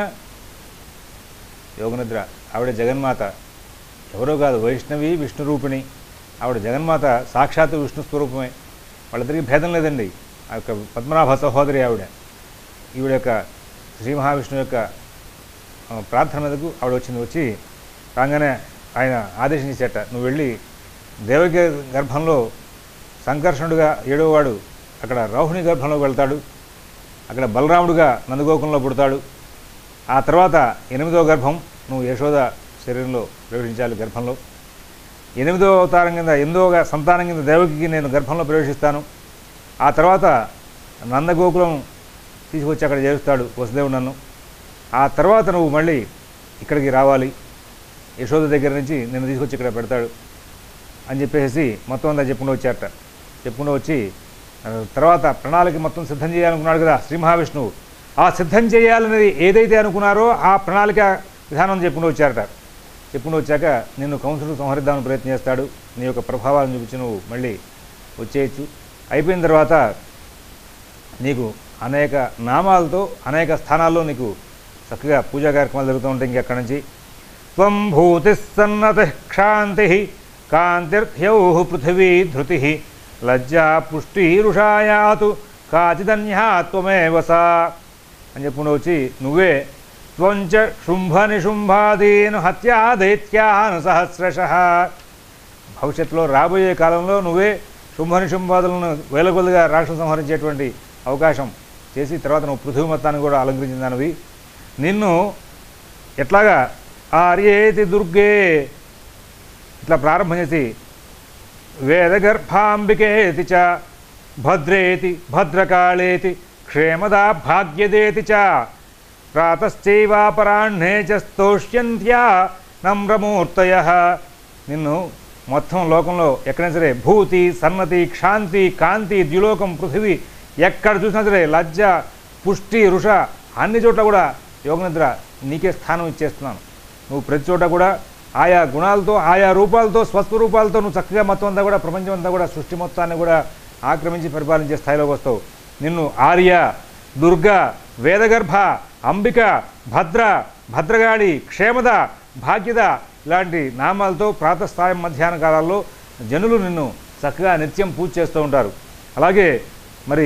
యోగనిద్ర ఆవిడ జగన్మాత ఎవరో కాదు వైష్ణవి విష్ణు రూపిణి ఆవిడ జగన్మాత సాక్షాత్తు విష్ణు స్వరూపమే వాళ్ళిద్దరికి భేదం లేదండి ఆ యొక్క పద్మనాభ సహోదరి ఆవిడ ఈవిడ యొక్క శ్రీ మహావిష్ణువు యొక్క ఆ, ప్రార్థన మీదకు ఆవిడ వచ్చింది వచ్చి రాగానే ఆయన ఆదేశం చేసేట నువ్వు వెళ్ళి దేవకి గర్భంలో సంకర్షణుడుగా ఏడోవాడు అక్కడ రౌహిణి గర్భంలోకి వెళ్తాడు అక్కడ బలరాముడుగా నందగోకులంలో పుడతాడు ఆ తర్వాత ఎనిమిదో గర్భం నువ్వు యశోద శరీరంలో ప్రవేశించాలి గర్భంలో ఎనిమిదో అవతారం కింద ఎనిమిదో సంతానం కింద దేవకికి నేను గర్భంలో ప్రవేశిస్తాను ఆ తర్వాత నందగోకులం తీసుకొచ్చి అక్కడ చేరుస్తాడు వసుదేవుడు నన్ను ఆ తర్వాత నువ్వు మళ్ళీ ఇక్కడికి రావాలి యశోద దగ్గర నుంచి నిన్ను తీసుకొచ్చి ఇక్కడ పెడతాడు అని చెప్పేసి మొత్తం అంతా చెప్పుకుంటూ వచ్చారట చెప్పుకుంటూ వచ్చి ఆ, తర్వాత ప్రణాళిక మొత్తం సిద్ధం చేయాలనుకున్నాడు కదా శ్రీ మహావిష్ణువు ఆ సిద్ధం చేయాలనేది ఏదైతే అనుకున్నారో ఆ ప్రణాళిక విధానం చెప్పుకుంటూ వచ్చారట చెప్పుకుంటూ వచ్చాక నిన్ను కౌన్సిల్ సంహరిద్దామని ప్రయత్నం చేస్తాడు నీ యొక్క ప్రభావాలను చూపించి నువ్వు మళ్ళీ వచ్చేయచ్చు అయిపోయిన తర్వాత నీకు అనేక నామాలతో అనేక స్థానాల్లో నీకు చక్కగా పూజా కార్యక్రమాలు జరుగుతూ ఉంటాయి ఇంకెక్కడి నుంచి త్వం భూతి సన్నతి క్షాంతి కాంతిర్హ్యౌ పృథివీ ధృతి లజ్జా పుష్టిరుషాయాతు కాచిదన్యా త్వమేవ సా అని చెప్పుకుంటూ వచ్చి నువ్వే త్వంచ శుంభ నిశుంభాదీను హత్యా దైత్యాను సహస్రశ భవిష్యత్తులో రాబోయే కాలంలో నువ్వే శుంభ నిశుంభాదులను వేల కొద్దిగా రాక్షసు సంహరించేటువంటి అవకాశం చేసి తర్వాత నువ్వు పృథివీ మొత్తాన్ని కూడా అలంకరించిన దానివి నిన్ను ఎట్లాగా ఆర్యేతి దుర్గే ఇట్లా ప్రారంభం చేసి వేదగర్భాంబికేతి చ భద్రేతి భద్రకాళేతి క్షేమదా భాగ్యదేతి చ ప్రాతశ్చైవాపరాహ్నే చ స్తోష్యంత్యా నమ్రమూర్తయ నిన్ను మొత్తం లోకంలో ఎక్కడైనా సరే భూతి సన్నతి క్షాంతి కాంతి ద్యులోకం పృథివీ ఎక్కడ చూసినా సరే లజ్జ పుష్టి రుష అన్ని చోట్ల కూడా యోగనిద్ర నీకే స్థానం ఇచ్చేస్తున్నాను నువ్వు ప్రతి చోట కూడా ఆయా గుణాలతో ఆయా రూపాలతో స్వస్వరూపాలతో నువ్వు చక్కగా మొత్తం అంతా కూడా ప్రపంచం అంతా కూడా సృష్టి మొత్తాన్ని కూడా ఆక్రమించి పరిపాలించే స్థాయిలోకి వస్తావు నిన్ను ఆర్య దుర్గ వేదగర్భ అంబిక భద్ర భద్రగాళి క్షేమద భాగ్యద ఇలాంటి నామాలతో ప్రాతస్థాయం మధ్యాహ్న కాలాల్లో జనులు నిన్ను చక్కగా నిత్యం పూజ చేస్తూ ఉంటారు అలాగే మరి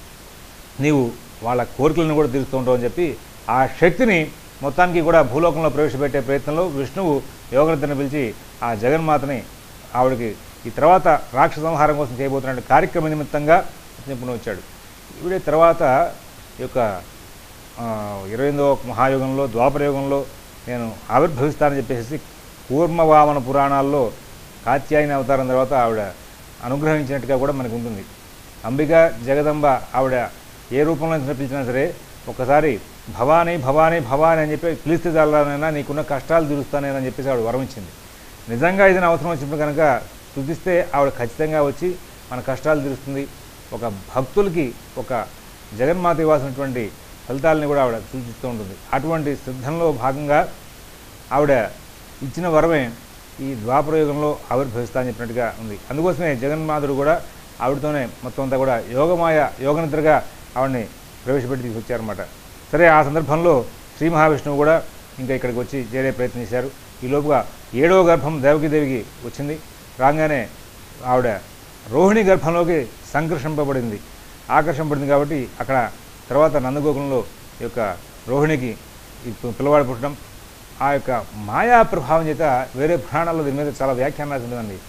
నీవు వాళ్ళ కోరికలను కూడా తీరుస్తూ ఉంటావు అని చెప్పి ఆ శక్తిని మొత్తానికి కూడా భూలోకంలో ప్రవేశపెట్టే ప్రయత్నంలో విష్ణువు యోగనిద్రను పిలిచి ఆ జగన్మాతని ఆవిడకి ఈ తర్వాత రాక్షస సంహారం కోసం చేయబోతున్న కార్యక్రమ నిమిత్తంగా నిపుణుడు వచ్చాడు ఇవిడే తర్వాత ఈ యొక్క ఆ, ఇరవై ఎనిమిదవ మహాయుగంలో ద్వాపరయుగంలో నేను ఆవిర్భవిస్తానని చెప్పేసి కూర్మవామన పురాణాల్లో కాత్యాయని అవతారం తర్వాత ఆవిడ అనుగ్రహించినట్టుగా కూడా మనకు ఉంటుంది అంబిక జగదంబ ఆవిడ ఏ రూపంలో నుంచి పిలిచినా సరే ఒకసారి భవానీ భవానీ భవానీ అని చెప్పి పిలిస్తే చాలనైనా నీకున్న కష్టాలు తీరుస్తానేనని చెప్పేసి ఆవిడ వరం ఇచ్చింది నిజంగా ఏదైనా అవసరం వచ్చినప్పుడు కనుక స్తుతిస్తే ఆవిడ ఖచ్చితంగా వచ్చి మన కష్టాలు తీరుస్తుంది ఒక భక్తులకి ఒక జగన్మాత ఇవ్వాల్సినటువంటి ఫలితాలని కూడా ఆవిడ సూచిస్తూ ఉంటుంది అటువంటి సిద్ధంలో భాగంగా ఆవిడ ఇచ్చిన వరమే ఈ ద్వాపరయుగంలో ఆవిర్భవిస్తా అని చెప్పినట్టుగా ఉంది అందుకోసమే జగన్మాతుడు కూడా ఆవిడతోనే మొత్తం అంతా కూడా యోగమాయ యోగనిద్రగా ఆవిడని ప్రవేశపెట్టి తీసుకొచ్చారన్నమాట సరే ఆ సందర్భంలో శ్రీ మహావిష్ణువు కూడా ఇంకా ఇక్కడికి వచ్చి చేరే ప్రయత్నం చేశారు ఈ లోపుగా ఏడవ గర్భం దేవకీదేవికి వచ్చింది రాగానే ఆవిడ రోహిణి గర్భంలోకి సంకర్షింపబడింది ఆకర్షింపబడింది కాబట్టి అక్కడ తర్వాత నందగోకులంలో ఈ యొక్క రోహిణికి ఈ పి- పిల్లవాడు పుట్టడం ఆ యొక్క మాయా ప్రభావం చేత వేరే పురాణాల్లో దీని మీద చాలా వ్యాఖ్యానం రాసి ఉంటుందండి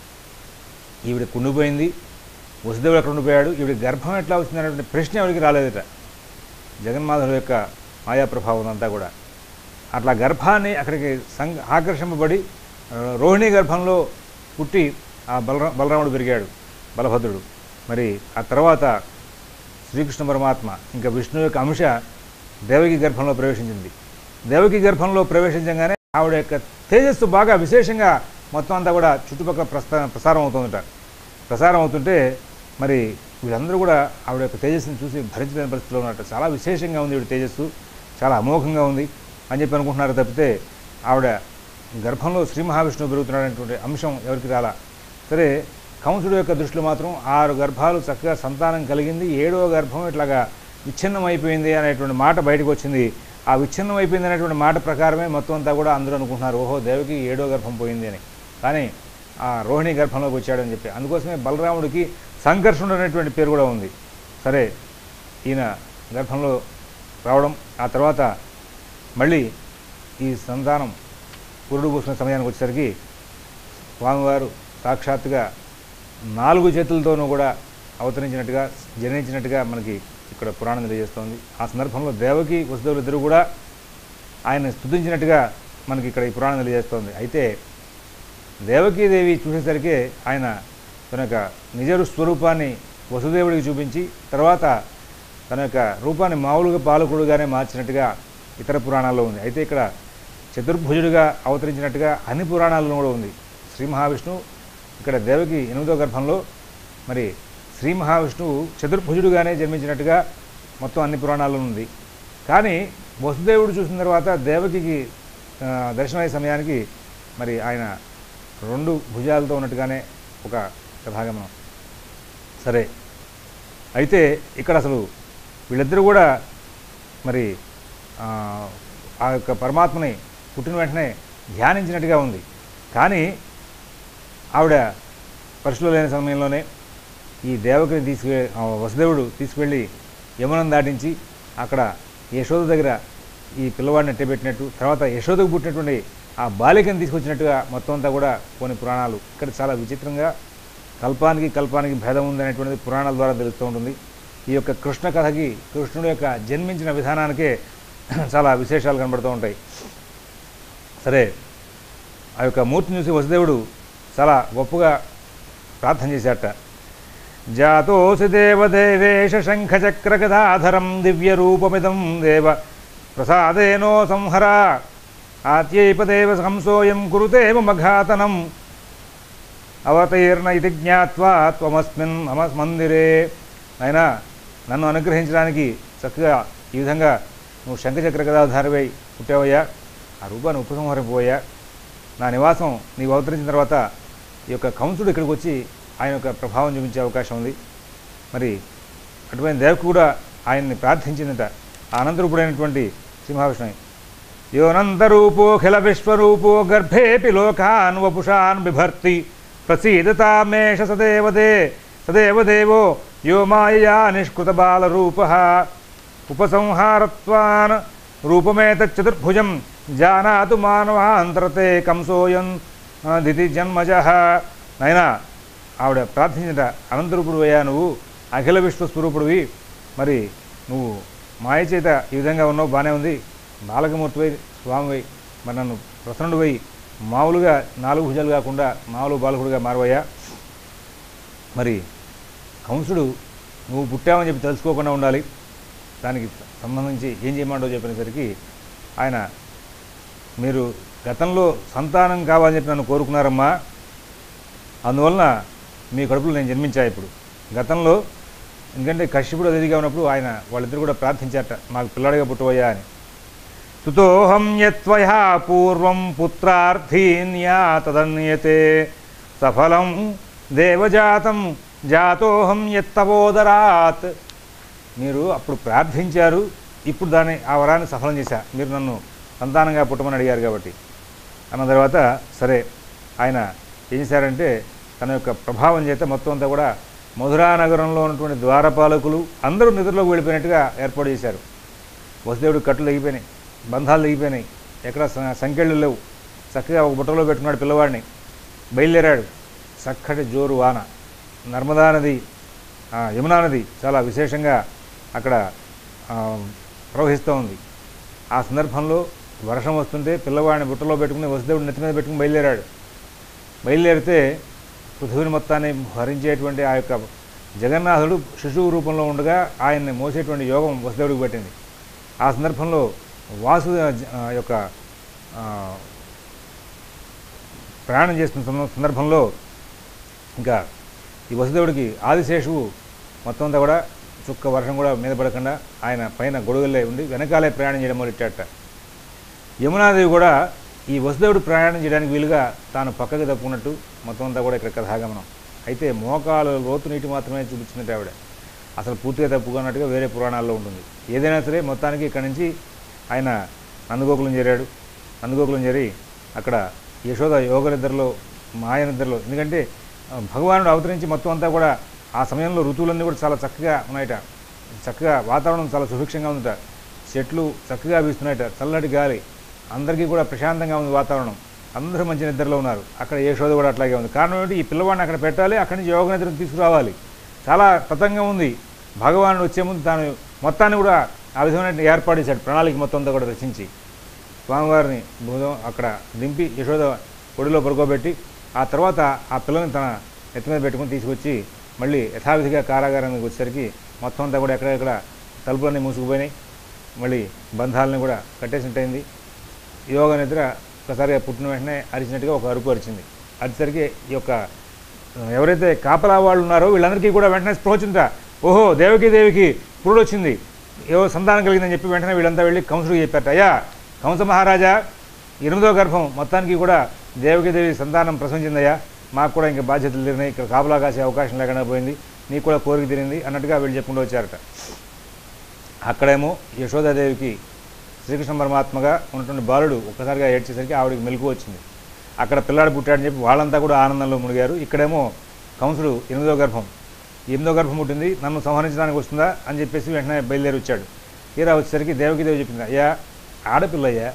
ఈవిడ కుండిపోయింది వసుదేవుడు అక్కడ ఉండిపోయాడు ఈవిడ గర్భం ఎట్లా వచ్చింది అనేటువంటి ప్రశ్న ఎవరికి రాలేదట జగన్మాధుడు యొక్క మాయా ప్రభావం అంతా కూడా అట్లా గర్భాన్ని అక్కడికి సం ఆకర్షింపబడి ఆ, రోహిణి గర్భంలో పుట్టి ఆ బలరా బలరాముడు పెరిగాడు బలభద్రుడు మరి ఆ తర్వాత శ్రీకృష్ణ పరమాత్మ ఇంకా విష్ణు యొక్క అంశ దేవకి గర్భంలో ప్రవేశించింది దేవకి గర్భంలో ప్రవేశించగానే ఆవిడ యొక్క తేజస్సు బాగా విశేషంగా మొత్తం అంతా కూడా చుట్టుపక్కల ప్రస్థా ప్రసారం అవుతుందట ప్రసారం అవుతుంటే మరి వీళ్ళందరూ కూడా ఆవిడ యొక్క తేజస్సుని చూసి భరించలేని పరిస్థితిలో ఉన్నట్టు చాలా విశేషంగా ఉంది ఈవిడ తేజస్సు చాలా అమోఘంగా ఉంది అని చెప్పి అనుకుంటున్నారు తప్పితే ఆవిడ గర్భంలో శ్రీ మహావిష్ణువు పెరుగుతున్నాడనేటువంటి అంశం ఎవరికి రాలా సరే కంసుడు యొక్క దృష్టిలో మాత్రం ఆరు గర్భాలు చక్కగా సంతానం కలిగింది ఏడవ గర్భం ఇట్లాగా విచ్ఛిన్నం అయిపోయింది అనేటువంటి మాట బయటకు వచ్చింది ఆ విచ్ఛిన్నం అయిపోయింది అనేటువంటి మాట ప్రకారమే మొత్తం అంతా కూడా అందరూ అనుకుంటున్నారు ఓహో దేవకి ఏడో గర్భం పోయింది అని కానీ ఆ రోహిణి గర్భంలోకి వచ్చాడని చెప్పి అందుకోసమే బలరాముడికి సంకర్షణుడు అనేటువంటి పేరు కూడా ఉంది సరే ఈయన గర్భంలో రావడం ఆ తర్వాత మళ్ళీ ఈ సంతానం పురుడు పూసుకునే సమయానికి వచ్చేసరికి స్వామివారు సాక్షాత్తుగా నాలుగు చేతులతోనూ కూడా అవతరించినట్టుగా జనించినట్టుగా మనకి ఇక్కడ పురాణం తెలియజేస్తోంది ఆ సందర్భంలో దేవకి వసుదేవులు ఇద్దరు కూడా ఆయన స్తుతించినట్టుగా మనకి ఇక్కడ ఈ పురాణం తెలియజేస్తోంది అయితే దేవకీదేవి చూసేసరికి ఆయన తన యొక్క నిజ స్వరూపాన్ని వసుదేవుడికి చూపించి తర్వాత తన యొక్క రూపాన్ని మామూలుగా బాలకుడుగానే మార్చినట్టుగా ఇతర పురాణాల్లో ఉంది అయితే ఇక్కడ చతుర్భుజుడిగా అవతరించినట్టుగా అన్ని పురాణాల్లో కూడా ఉంది శ్రీ మహావిష్ణువు ఇక్కడ దేవకి ఎనిమిదో గర్భంలో మరి శ్రీ మహావిష్ణువు చతుర్భుజుడుగానే జన్మించినట్టుగా మొత్తం అన్ని పురాణాల్లో ఉంది కానీ వసుదేవుడు చూసిన తర్వాత దేవకికి ఆ, దర్శనమయ్యే సమయానికి మరి ఆయన రెండు భుజాలతో ఉన్నట్టుగానే ఒక కథాగమనం సరే అయితే ఇక్కడ అసలు వీళ్ళిద్దరూ కూడా మరి ఆ, ఆ యొక్క పరమాత్మని పుట్టిన వెంటనే ధ్యానించినట్టుగా ఉంది కానీ ఆవిడ పరుషులు లేని సమయంలోనే ఈ దేవకిని తీసుకు ఆ వసుదేవుడు తీసుకువెళ్ళి యమునం దాటించి అక్కడ యశోద దగ్గర ఈ పిల్లవాడిని ఎట్టబెట్టినట్టు తర్వాత యశోదకు పుట్టినటువంటి ఆ బాలికను తీసుకొచ్చినట్టుగా మొత్తం అంతా కూడా కొన్ని పురాణాలు ఇక్కడ చాలా విచిత్రంగా కల్పానికి కల్పానికి భేదం ఉందనేటువంటిది పురాణాల ద్వారా తెలుస్తూ ఉంటుంది ఈ యొక్క కృష్ణ కథకి కృష్ణుడు యొక్క జన్మించిన విధానానికే చాలా విశేషాలు కనబడుతూ ఉంటాయి సరే ఆ యొక్క మూర్తిని చూసి వసుదేవుడు చాలా గొప్పగా ప్రార్థన చేశాట జాతోసి దేవదేవేశ శంఖచక్రగదాధరం దివ్యరూపమిదం దేవ ప్రసాదేనో సంహర ఆత్యైపదేవ సంసోయం కురుతే మఘాతనం అవతీర్ణ ఇది జ్ఞాత్వా త్వమస్మిన్ మమ మందిరే అయినా నన్ను అనుగ్రహించడానికి చక్కగా ఈ విధంగా నువ్వు శంఖచక్ర గదాధారివై పుట్టావయ్యా ఆ రూపాన్ని ఉపసంహరింపోయా నా నివాసం నీవు అవతరించిన తర్వాత ఈ యొక్క కంసుడు ఇక్కడికి వచ్చి ఆయన యొక్క ప్రభావం చూపించే అవకాశం ఉంది మరి అటువంటి దేవకు కూడా ఆయన్ని ప్రార్థించిందట ఆ అనంతరూపుడైనటువంటి సింహావిష్ణు యోనంతరూపోఖిల విశ్వరూపో గర్భేపి లోకాన్ వపుషాన్ బిభర్తి ప్రసీదతామేష సదేవదే సదేవదేవో యో మాయయా నిష్కృత బాలరూప ఉపసంహారత్వాన్ రూపమేతచతుర్భుజం జానాతు మానవాంతరతే కంసోయం దితి జన్మజ నైనా ఆవిడ ప్రార్థించట అనంతరూపుడు అయ్యా నువ్వు అఖిల విశ్వస్వరూపుడివి మరి నువ్వు మాయ చేత ఈ విధంగా ఉన్నావు బాగానే ఉంది బాలకమూర్తివై స్వామివై మరి నన్ను ప్రసన్నుడివై మామూలుగా నాలుగు భుజాలు కాకుండా మామూలు బాలకుడిగా మారవయ్యా మరి కంసుడు నువ్వు పుట్టావని చెప్పి తెలుసుకోకుండా ఉండాలి దానికి సంబంధించి ఏం చేయమంటావు చెప్పినసరికి ఆయన మీరు గతంలో సంతానం కావాలని చెప్పి నన్ను కోరుకున్నారమ్మా అందువలన మీ కడుపులో నేను జన్మించా ఇప్పుడు గతంలో ఎందుకంటే కశ్యపుడు అతిథిగా ఉన్నప్పుడు ఆయన వాళ్ళిద్దరు కూడా ప్రార్థించారట మాకు పిల్లాడిగా పుట్టవయ్యా అని తుతోహం యత్వయా పూర్వం పుత్రార్థీన్యా తదన్యతే సఫలం దేవజాతం జాతోహం ఎత్తవోదరాత్ మీరు అప్పుడు ప్రార్థించారు ఇప్పుడు దాన్ని ఆ వరాన్ని సఫలం చేశా మీరు నన్ను సంతానంగా పుట్టమని అడిగారు కాబట్టి అన్న తర్వాత సరే ఆయన ఏం చేశారంటే తన యొక్క ప్రభావం చేత మొత్తం అంతా కూడా మధురా నగరంలో ఉన్నటువంటి ద్వారపాలకులు అందరూ నిద్రలోకి వెళ్ళిపోయినట్టుగా ఏర్పాటు చేశారు వసుదేవుడు కట్లు తెగిపోయినాయి బంధాలు తెగిపోయినాయి ఎక్కడ స- సంకెళ్ళు లేవు చక్కగా ఒక బుట్టలో పెట్టుకున్నాడు పిల్లవాడిని బయలుదేరాడు చక్కటి జోరు వాన నర్మదా నది ఆ, యమునా నది చాలా విశేషంగా అక్కడ ఆ, ప్రవహిస్తూ ఉంది ఆ సందర్భంలో వర్షం వస్తుంటే పిల్లవాడిని బుట్టలో పెట్టుకుని వసుదేవుడు నెత్తి మీద పెట్టుకుని బయలుదేరాడు బయలుదేరితే పృథివీని మొత్తాన్ని భరించేటువంటి ఆ యొక్క జగన్నాథుడు శిశువు రూపంలో ఉండగా ఆయన్ని మోసేటువంటి యోగం వసుదేవుడికి పట్టింది ఆ సందర్భంలో వాసు ఆ, యొక్క ఆ, ప్రయాణం చేస్తున్న సంద- సందర్భంలో ఇంకా ఈ వసుదేవుడికి ఆదిశేషువు మొత్తం అంతా కూడా చుక్క వర్షం కూడా మీద పడకుండా ఆయన పైన గొడుగులే ఉండి వెనకాలే ప్రయాణం చేయడం మొదలెట్టాట యమునాదేవి కూడా ఈ వసుదేవుడు ప్రయాణం చేయడానికి వీలుగా తాను పక్కకి తప్పుకున్నట్టు మొత్తం అంతా కూడా ఇక్కడ కథాగమనం అయితే మోకాలు లోతు నీటి మాత్రమే చూపించినట్టు ఆవిడ అసలు పూర్తిగా తప్పుకున్నట్టుగా వేరే పురాణాల్లో ఉంటుంది ఏదైనా సరే మొత్తానికి ఇక్కడి నుంచి ఆయన నందగోకులం చేరాడు నందగోకులం చేరి అక్కడ యశోద యోగ నిద్రలో మాయ నిద్రలో ఎందుకంటే ఆ, భగవానుడు అవతరించి మొత్తం అంతా కూడా ఆ సమయంలో ఋతువులన్నీ కూడా చాలా చక్కగా ఉన్నాయట చక్కగా వాతావరణం చాలా సుభిక్షంగా ఉందట చెట్లు చక్కగా వీస్తున్నాయట చల్లటి గాలి అందరికీ కూడా ప్రశాంతంగా ఉంది వాతావరణం అందరూ మంచి నిద్రలో ఉన్నారు అక్కడ యశోద కూడా అట్లాగే ఉంది కారణం ఏంటి ఈ పిల్లవాడిని అక్కడ పెట్టాలి అక్కడి నుంచి యోగ నిద్రకు తీసుకురావాలి చాలా తతంగా ఉంది భగవానుడు వచ్చే ముందు తాను మొత్తాన్ని కూడా ఆ విధమైన ఏర్పాటు చేశాడు ప్రణాళిక మొత్తం అంతా కూడా రచించి స్వామివారిని భుజం అక్కడ దింపి యశోద ఒడిలో పడుకోబెట్టి ఆ తర్వాత ఆ పిల్లని తన ఎత్తి మీద పెట్టుకుని తీసుకొచ్చి మళ్ళీ యథావిధిగా కారాగారానికి వచ్చేసరికి మొత్తం అంతా కూడా ఎక్కడెక్కడ తలుపులన్నీ మూసుకుపోయినాయి మళ్ళీ బంధాలని కూడా కట్టేసినట్టయింది యోగ నిద్ర ఒకసారిగా పుట్టిన వెంటనే అరిచినట్టుగా ఒక అరుపు అరిచింది అరిచేసరికి ఈ యొక్క ఆ, ఎవరైతే కాపలా వాళ్ళు ఉన్నారో వీళ్ళందరికీ కూడా వెంటనే స్పృహ వచ్చిందా ఓహో దేవకి దేవికి పురుడు వచ్చింది ఏవో సంతానం కలిగిందని చెప్పి వెంటనే వీళ్ళంతా వెళ్ళి కంసుడికి చెప్పారట అయ్యా కంస మహారాజా ఎనిమిదో గర్భం మొత్తానికి కూడా దేవకి దేవి సంతానం ప్రసవించిందయ్యా మాకు కూడా ఇంకా బాధ్యతలు తీరినాయి ఇక్కడ కాపలా కాసే అవకాశం లేకుండా పోయింది నీకు కూడా కోరిక తీరింది అన్నట్టుగా వీళ్ళు చెప్పుకుంటూ వచ్చారట అక్కడేమో యశోదాదేవికి శ్రీకృష్ణ పరమాత్మగా ఉన్నటువంటి బాలుడు ఒక్కసారిగా ఏడ్చేసరికి ఆవిడకి మెలకు వచ్చింది అక్కడ పిల్లాడు పుట్టాడని చెప్పి వాళ్ళంతా కూడా ఆనందంలో మునిగారు ఇక్కడేమో కంసుడు ఎనిమిదో గర్భం ఎనిమిదో గర్భం పుట్టింది నన్ను సంహరించడానికి వస్తుందా అని చెప్పేసి వెంటనే బయలుదేరి వచ్చాడు తీరా వచ్చేసరికి దేవకిదేవి చెప్పింది అయ్యా ఆడపిల్లయ్యా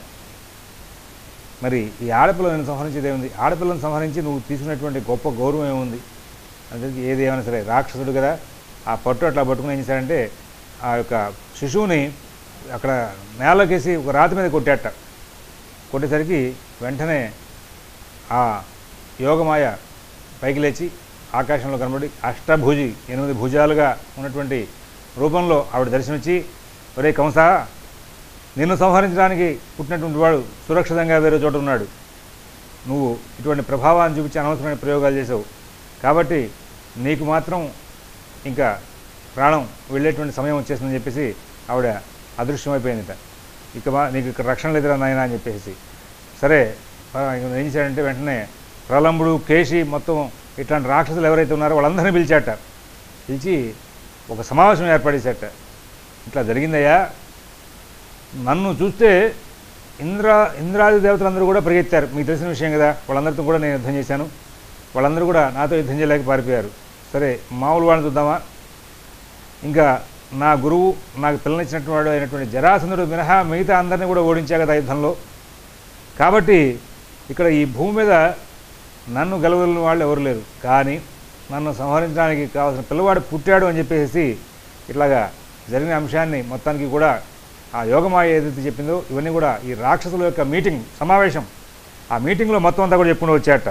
మరి ఈ ఆడపిల్ల నేను సంహరించేది ఏముంది ఆడపిల్లను సంహరించి నువ్వు తీసుకున్నటువంటి గొప్ప గౌరవం ఏముంది అందరికీ ఏది ఏమైనా సరే రాక్షసుడు కదా ఆ పట్టు అట్లా పట్టుకుని ఏం చేశాడంటే ఆ యొక్క శిశువుని అక్కడ నేలకేసి ఒక రాతి మీద కొట్టాట కొట్టేసరికి వెంటనే ఆ యోగమాయ పైకి లేచి ఆకాశంలో కనబడి అష్టభుజి ఎనిమిది భుజాలుగా ఉన్నటువంటి రూపంలో ఆవిడ దర్శనమిచ్చి ఒరే కంస నిన్ను సంహరించడానికి పుట్టినటువంటి వాడు సురక్షితంగా వేరే చోట ఉన్నాడు నువ్వు ఇటువంటి ప్రభావాన్ని చూపించి అనవసరమైన ప్రయోగాలు చేసావు కాబట్టి నీకు మాత్రం ఇంకా ప్రాణం వెళ్ళేటువంటి సమయం వచ్చేసిందని చెప్పేసి ఆవిడ అదృశ్యమైపోయిందిట ఇక మా నీకు ఇక్కడ రక్షణ లేదురా నాయన అని చెప్పేసి సరే ఆ, ఇక ఏం చేశాడంటే వెంటనే ప్రలంబుడు కేశి మొత్తం ఇట్లాంటి రాక్షసులు ఎవరైతే ఉన్నారో వాళ్ళందరినీ పిలిచాట పిలిచి ఒక సమావేశం ఏర్పడేశాట ఇట్లా జరిగిందయ్యా నన్ను చూస్తే ఇంద్ర ఇంద్రాది దేవతలందరూ కూడా పరిగెత్తారు మీకు తెలిసిన విషయం కదా వాళ్ళందరితో కూడా నేను యుద్ధం చేశాను వాళ్ళందరూ కూడా నాతో యుద్ధం చేయలేక పారిపోయారు సరే మామూలు వాళ్ళని చూద్దామా ఇంకా నా గురువు నాకు పిల్లనిచ్చినటువంటి వాడు అయినటువంటి జరాసంధుడు మినహా మిగతా అందరినీ కూడా ఓడించా కదా యుద్ధంలో కాబట్టి ఇక్కడ ఈ భూమి మీద నన్ను గెలవలిన వాళ్ళు ఎవరు లేరు కానీ నన్ను సంహరించడానికి కావాల్సిన పిల్లవాడు పుట్టాడు అని చెప్పేసి ఇట్లాగా జరిగిన అంశాన్ని మొత్తానికి కూడా ఆ యోగమాయ ఏదైతే చెప్పిందో ఇవన్నీ కూడా ఈ రాక్షసుల యొక్క మీటింగ్ సమావేశం ఆ మీటింగ్లో మొత్తం అంతా కూడా చెప్పుకుంటూ వచ్చాట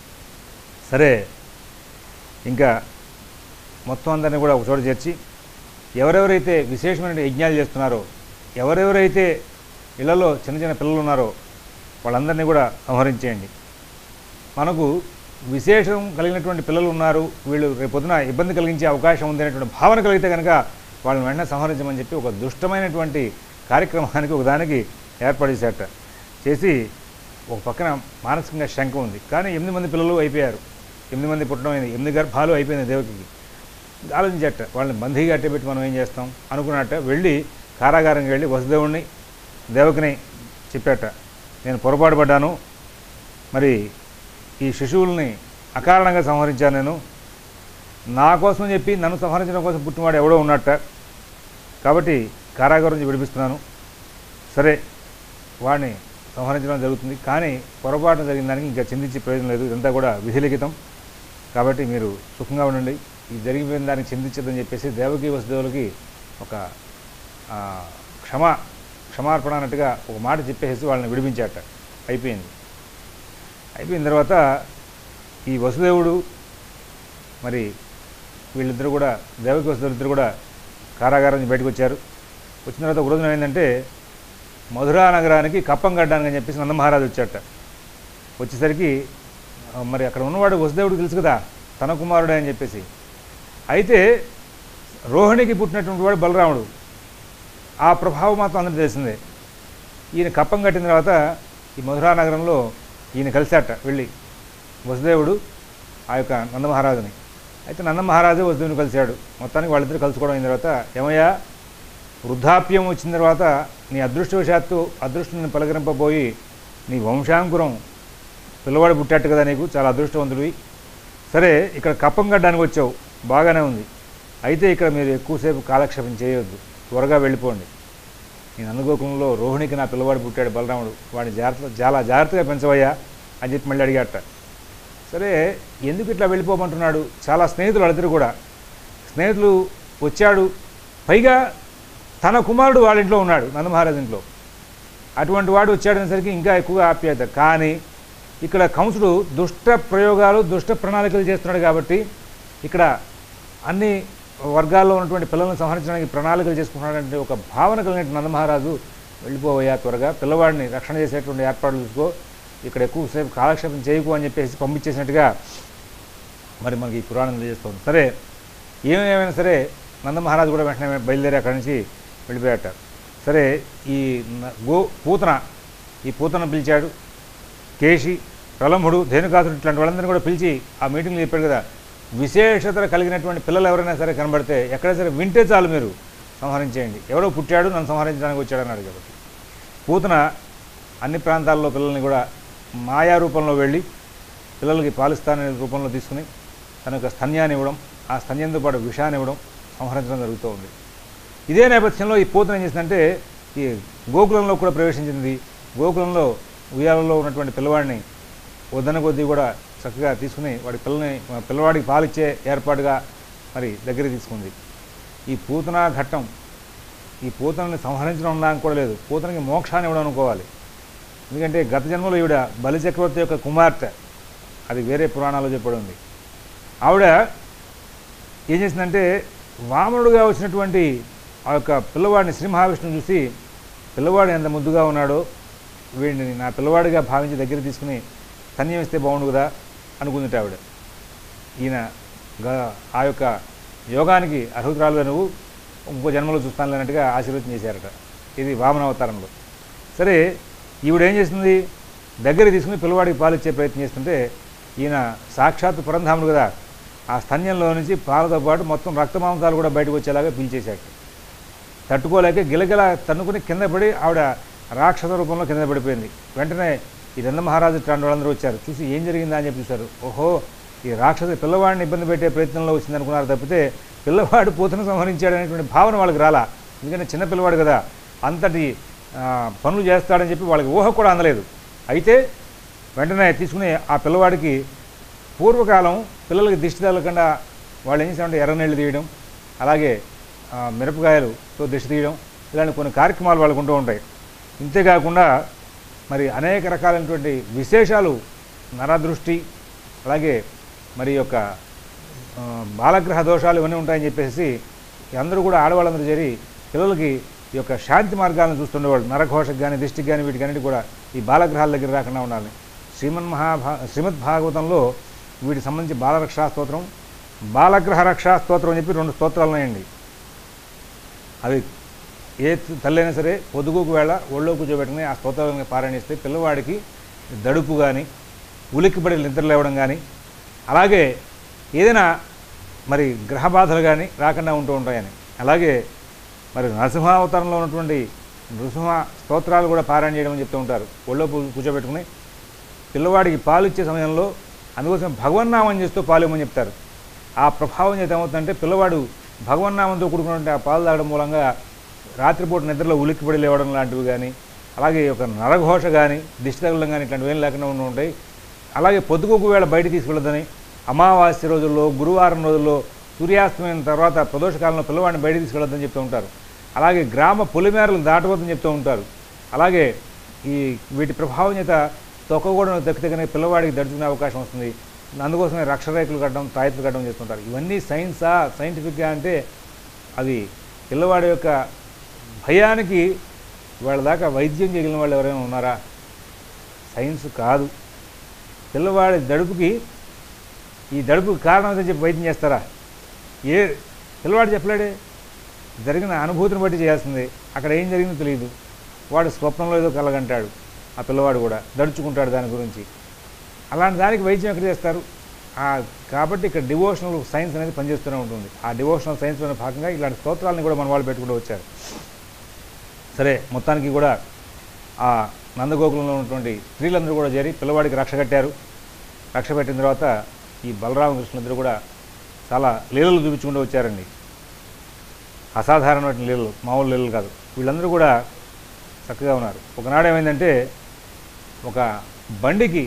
సరే ఇంకా మొత్తం అందరినీ కూడా ఒక చోట చేర్చి ఎవరెవరైతే విశేషమైన యజ్ఞాలు చేస్తున్నారో ఎవరెవరైతే ఇళ్లలో చిన్న చిన్న పిల్లలు ఉన్నారో వాళ్ళందరినీ కూడా సంహరించేయండి మనకు విశేషం కలిగినటువంటి పిల్లలు ఉన్నారు వీళ్ళు రేపొద్దున ఇబ్బంది కలిగించే అవకాశం ఉంది అనేటువంటి భావన కలిగితే కనుక వాళ్ళని వెంటనే సంహరించమని చెప్పి ఒక దుష్టమైనటువంటి కార్యక్రమానికి ఒకదానికి ఏర్పడేసేట చేసి ఒక పక్కన మానసికంగా శంక ఉంది కానీ ఎనిమిది మంది పిల్లలు అయిపోయారు ఎనిమిది మంది పుట్టడం అయింది ఎనిమిది గర్భాలు అయిపోయింది దేవకికి ఆలోచించట వాళ్ళని బందీగా అట్టబెట్టి మనం ఏం చేస్తాం అనుకున్నట్ట వెళ్ళి కారాగారంకి వెళ్ళి వసుదేవుణ్ణి దేవకిని చెప్పాట నేను పొరపాటు పడ్డాను మరి ఈ శిశువుల్ని అకారణంగా సంహరించాను నేను నా కోసం చెప్పి నన్ను సంహరించడం కోసం పుట్టినవాడు ఎవడో ఉన్నట్ట కాబట్టి కారాగారం నుంచి విడిపిస్తున్నాను సరే వాడిని సంహరించడం జరుగుతుంది కానీ పొరపాటున జరిగిన దానికి ఇంకా చింతించే ప్రయోజనం లేదు ఇదంతా కూడా విధిలిఖితం కాబట్టి మీరు సుఖంగా ఉండండి ఈ జరిగిపోయిన దానికి చింతించదని చెప్పేసి దేవకి వసుదేవులకి ఒక ఆ, క్షమ క్షమార్పణ అన్నట్టుగా ఒక మాట చెప్పేసి వాళ్ళని విడిపించాట అయిపోయింది అయిపోయిన తర్వాత ఈ వసుదేవుడు మరి వీళ్ళిద్దరూ కూడా దేవకి వసుదేవులు ఇద్దరు కూడా కారాగారం నుంచి బయటకు వచ్చారు వచ్చిన తర్వాత ఒక రోజున ఏంటంటే మధురా నగరానికి కప్పం కట్టడానికి అని చెప్పేసి నందమహారాజు వచ్చాట వచ్చేసరికి ఆ, మరి అక్కడ ఉన్నవాడు వసుదేవుడు తెలుసు కదా తన కుమారుడే అని చెప్పేసి అయితే రోహిణికి పుట్టినటువంటి వాడు బలరాముడు ఆ ప్రభావం మాత్రం అందరికీ తెలిసిందే ఈయన కప్పం కట్టిన తర్వాత ఈ మధురా నగరంలో ఈయన కలిశాట వెళ్ళి వసుదేవుడు ఆ యొక్క నందమహారాజుని అయితే నందమహారాజు వసుదేవుని కలిశాడు మొత్తానికి వాళ్ళిద్దరు కలుసుకోవడం అయిన తర్వాత ఏమయ్యా వృద్ధాప్యం వచ్చిన తర్వాత నీ అదృష్టవశాత్తు అదృష్టాన్ని పలకరింపబోయి నీ వంశాంకురం పిల్లవాడు పుట్టాడు కదా నీకు చాలా అదృష్టవంతుడివి సరే ఇక్కడ కప్పం కట్టడానికి వచ్చావు బాగానే ఉంది అయితే ఇక్కడ మీరు ఎక్కువసేపు కాలక్షేపం చేయొద్దు త్వరగా వెళ్ళిపోండి నేను అనుకోకుండా రోహిణికి నా పిల్లవాడు పుట్టాడు బలరాముడు వాడిని జాగ్రత్త చాలా జాగ్రత్తగా పెంచవయ్యా అని చెప్పి మళ్ళీ అడిగాట సరే ఎందుకు ఇట్లా వెళ్ళిపోమంటున్నాడు చాలా స్నేహితులు వాళ్ళిద్దరు కూడా స్నేహితులు వచ్చాడు పైగా తన కుమారుడు వాళ్ళ ఇంట్లో ఉన్నాడు నందమహారాజు ఇంట్లో అటువంటి వాడు వచ్చాడనేసరికి ఇంకా ఎక్కువగా ఆప్యాయత కానీ ఇక్కడ కంసుడు దుష్ట ప్రయోగాలు దుష్ట ప్రణాళికలు చేస్తున్నాడు కాబట్టి ఇక్కడ అన్ని వర్గాల్లో ఉన్నటువంటి పిల్లలను సంహరించడానికి ప్రణాళికలు చేసుకుంటున్నాడంటే ఒక భావన కలిగిన నందమహారాజు వెళ్ళిపోవయ్యా త్వరగా పిల్లవాడిని రక్షణ చేసేటువంటి ఏర్పాట్లు చూసుకో ఇక్కడ ఎక్కువసేపు కాలక్షేపం చేయకు అని చెప్పేసి పంపించేసినట్టుగా మరి మనకి ఈ పురాణం తెలియజేస్తుంది సరే ఏమేమైనా సరే నందమహారాజు కూడా వెంటనే బయలుదేరి అక్కడి నుంచి వెళ్ళిపోయాట సరే ఈ న- గో పూతన ఈ పూతన పిలిచాడు కేశి ప్రలంభుడు ధేనుకాసుడు ఇట్లాంటి వాళ్ళందరినీ కూడా పిలిచి ఆ మీటింగ్లో చెప్పాడు కదా విశేషత కలిగినటువంటి పిల్లలు ఎవరైనా సరే కనబడితే ఎక్కడైనా సరే వింటే చాలు మీరు సంహరించేయండి ఎవరో పుట్టాడు నన్ను సంహరించడానికి వచ్చాడు అన్నాడు కాబట్టి పూతన అన్ని ప్రాంతాల్లో పిల్లల్ని కూడా మాయా రూపంలో వెళ్ళి పిల్లలకి పాలిస్తాననే రూపంలో తీసుకుని తన యొక్క స్తన్యాన్ని ఇవ్వడం ఆ స్తన్యంతో పాటు విషాన్ని ఇవ్వడం సంహరించడం జరుగుతూ ఉంది ఇదే నేపథ్యంలో ఈ పూతన ఏం చేసిందంటే ఈ గోకులంలో కూడా ప్రవేశించింది గోకులంలో ఉయ్యాలలో ఉన్నటువంటి పిల్లవాడిని వద్దన కొద్దీ కూడా చక్కగా తీసుకుని వాడి పిల్లని పిల్లవాడికి పాలిచ్చే ఏర్పాటుగా మరి దగ్గరికి తీసుకుంది ఈ పూతన ఘట్టం ఈ పూతనని సంహరించడం అనడానికి కూడా లేదు పూతనకి మోక్షాన్ని ఇవ్వడం అనుకోవాలి ఎందుకంటే గత జన్మలో ఈవిడ బలిచక్రవర్తి యొక్క కుమార్తె అది వేరే పురాణాల్లో చెప్పడం ఉంది ఆవిడ ఏం చేసిందంటే వామనుడుగా వచ్చినటువంటి ఆ యొక్క పిల్లవాడిని శ్రీ మహావిష్ణువు చూసి పిల్లవాడు ఎంత ముద్దుగా ఉన్నాడో వీడిని నా పిల్లవాడిగా భావించి దగ్గర తీసుకుని ధన్యం ఇస్తే బాగుండు కదా అనుకుందిట ఆవిడ ఈయన గ- ఆ యొక్క యోగానికి అర్హుతురాలుగా నువ్వు ఇంకో జన్మలో చూస్తాను అన్నట్టుగా ఆశీర్వచనం చేశారట ఇది వామన అవతారంలో సరే ఈవిడ ఏం చేస్తుంది దగ్గర తీసుకుని పిల్లవాడికి పాలిచ్చే ప్రయత్నం చేస్తుంటే ఈయన సాక్షాత్ పురంధాముడు కదా ఆ స్తన్యంలో నుంచి పాలతో పాటు మొత్తం రక్తమాంసాలు కూడా బయటకు వచ్చేలాగా పీల్చేశాడు తట్టుకోలేక గిలగిల తన్నుకుని కింద పడి ఆవిడ రాక్షస రూపంలో కింద పడిపోయింది వెంటనే ఈ నంద మహారాజు ఇట్లాంటి వాళ్ళందరూ వచ్చారు చూసి ఏం జరిగిందా అని చెప్పి చూశారు ఓహో ఈ రాక్షస పిల్లవాడిని ఇబ్బంది పెట్టే ప్రయత్నంలో వచ్చింది అనుకున్నారు తప్పితే పిల్లవాడు పూతను సంహరించాడు అనేటువంటి భావన వాళ్ళకి రాలా ఎందుకంటే చిన్న పిల్లవాడు కదా అంతటి ఆ, పనులు చేస్తాడని చెప్పి వాళ్ళకి ఊహ కూడా అందలేదు అయితే వెంటనే తీసుకుని ఆ పిల్లవాడికి పూర్వకాలం పిల్లలకి దిష్టి తగలకుండా వాళ్ళు ఏం చేస్తారంటే ఎర్రనీళ్ళు తీయడం అలాగే ఆ, మిరపకాయలతో దిష్టి తీయడం ఇలాంటి కొన్ని కార్యక్రమాలు వాళ్ళకు ఉంటూ ఉంటాయి ఇంతేకాకుండా మరి అనేక రకాలైనటువంటి విశేషాలు నరదృష్టి అలాగే మరి ఈ యొక్క ఆ, బాలగ్రహ దోషాలు ఇవన్నీ ఉంటాయని చెప్పేసి ఈ అందరూ కూడా ఆడవాళ్ళందరూ చేరి పిల్లలకి ఈ యొక్క శాంతి మార్గాలను చూస్తుండేవాళ్ళు నరఘోషకు కానీ దిష్టికి కానీ వీటికన్నిటి కూడా ఈ బాలగ్రహాల దగ్గర రాకుండా ఉండాలి శ్రీమన్ మహాభా శ్రీమద్ భాగవతంలో వీటికి సంబంధించి బాలరక్షా స్తోత్రం బాలగ్రహ రక్షా స్తోత్రం అని చెప్పి రెండు స్తోత్రాలు ఉన్నాయండి అవి ఏ తల్లైనా సరే పొదుగుకు వేళ ఒళ్ళో కూర్చోబెట్టుకుని ఆ స్తోత్రాలను పారాయణిస్తే పిల్లవాడికి దడుపు కానీ ఉలిక్కిపడి నిద్ర లేవడం కానీ అలాగే ఏదైనా మరి గ్రహ బాధలు కానీ రాకుండా ఉంటూ ఉంటాయని అలాగే మరి నరసింహావతారంలో ఉన్నటువంటి నృసింహ స్తోత్రాలు కూడా పారాయణ చేయడం అని చెప్తూ ఉంటారు ఒళ్ళో కూ- కూర్చోబెట్టుకుని పిల్లవాడికి పాలు ఇచ్చే సమయంలో అందుకోసం భగవన్నామం చేస్తూ పాలు ఇవ్వమని చెప్తారు ఆ ప్రభావం చేత ఏమవుతుందంటే పిల్లవాడు భగవన్నామంతో కూడుకున్నటువంటి ఆ పాలు తాగడం మూలంగా రాత్రిపూట నిద్రలో ఉలిక్కిపడి లేవడం లాంటివి కానీ అలాగే ఒక నరఘోష కానీ దిష్టి తగలడం కానీ ఇట్లాంటివి ఏం లేకుండా ఉండి ఉంటాయి అలాగే పొద్దుకోకు వేళ బయట తీసుకెళ్ళదని అమావాస్య రోజుల్లో గురువారం రోజుల్లో సూర్యాస్తమైన తర్వాత ప్రదోషకాలంలో పిల్లవాడిని బయట తీసుకెళ్ళొద్దని చెప్తూ ఉంటారు అలాగే గ్రామ పొలిమేరలు దాటవద్దని చెప్తూ ఉంటారు అలాగే ఈ వీటి ప్రభావం చేత తొక్కగూడను దక్కితే పిల్లవాడికి దడుచుకునే అవకాశం వస్తుంది అందుకోసమే రక్షరేఖలు కట్టడం తాయెత్తులు కట్టడం చేస్తుంటారు ఇవన్నీ సైన్సా సైంటిఫిక్గా అంటే అది పిల్లవాడి యొక్క భయానికి వాళ్ళ దాకా వైద్యం చేయగలిగిన వాళ్ళు ఎవరైనా ఉన్నారా సైన్స్ కాదు పిల్లవాడి దడుపుకి ఈ దడుపుకి కారణం అని చెప్పి వైద్యం చేస్తారా ఏ పిల్లవాడు చెప్పలేడే జరిగిన అనుభూతిని బట్టి చేయాల్సింది అక్కడ ఏం జరిగిందో తెలియదు వాడు స్వప్నంలో ఏదో కలగంటాడు ఆ పిల్లవాడు కూడా దడుచుకుంటాడు దాని గురించి అలాంటి దానికి వైద్యం ఎక్కడ చేస్తారు ఆ కాబట్టి ఇక్కడ డివోషనల్ సైన్స్ అనేది పనిచేస్తూనే ఉంటుంది ఆ డివోషనల్ సైన్స్లోని భాగంగా ఇలాంటి స్తోత్రాలను కూడా మన వాళ్ళు పెట్టుకుంటూ వచ్చారు సరే మొత్తానికి కూడా ఆ నందగోకులంలో ఉన్నటువంటి స్త్రీలందరూ కూడా చేరి పిల్లవాడికి రక్ష కట్టారు రక్ష పెట్టిన తర్వాత ఈ బలరామకృష్ణులందరూ కూడా చాలా లీలలు చూపించుకుంటూ వచ్చారండి అసాధారణమైన లీలలు మామూలు లీలలు కాదు వీళ్ళందరూ కూడా చక్కగా ఉన్నారు ఒకనాడు ఏమైందంటే ఒక బండికి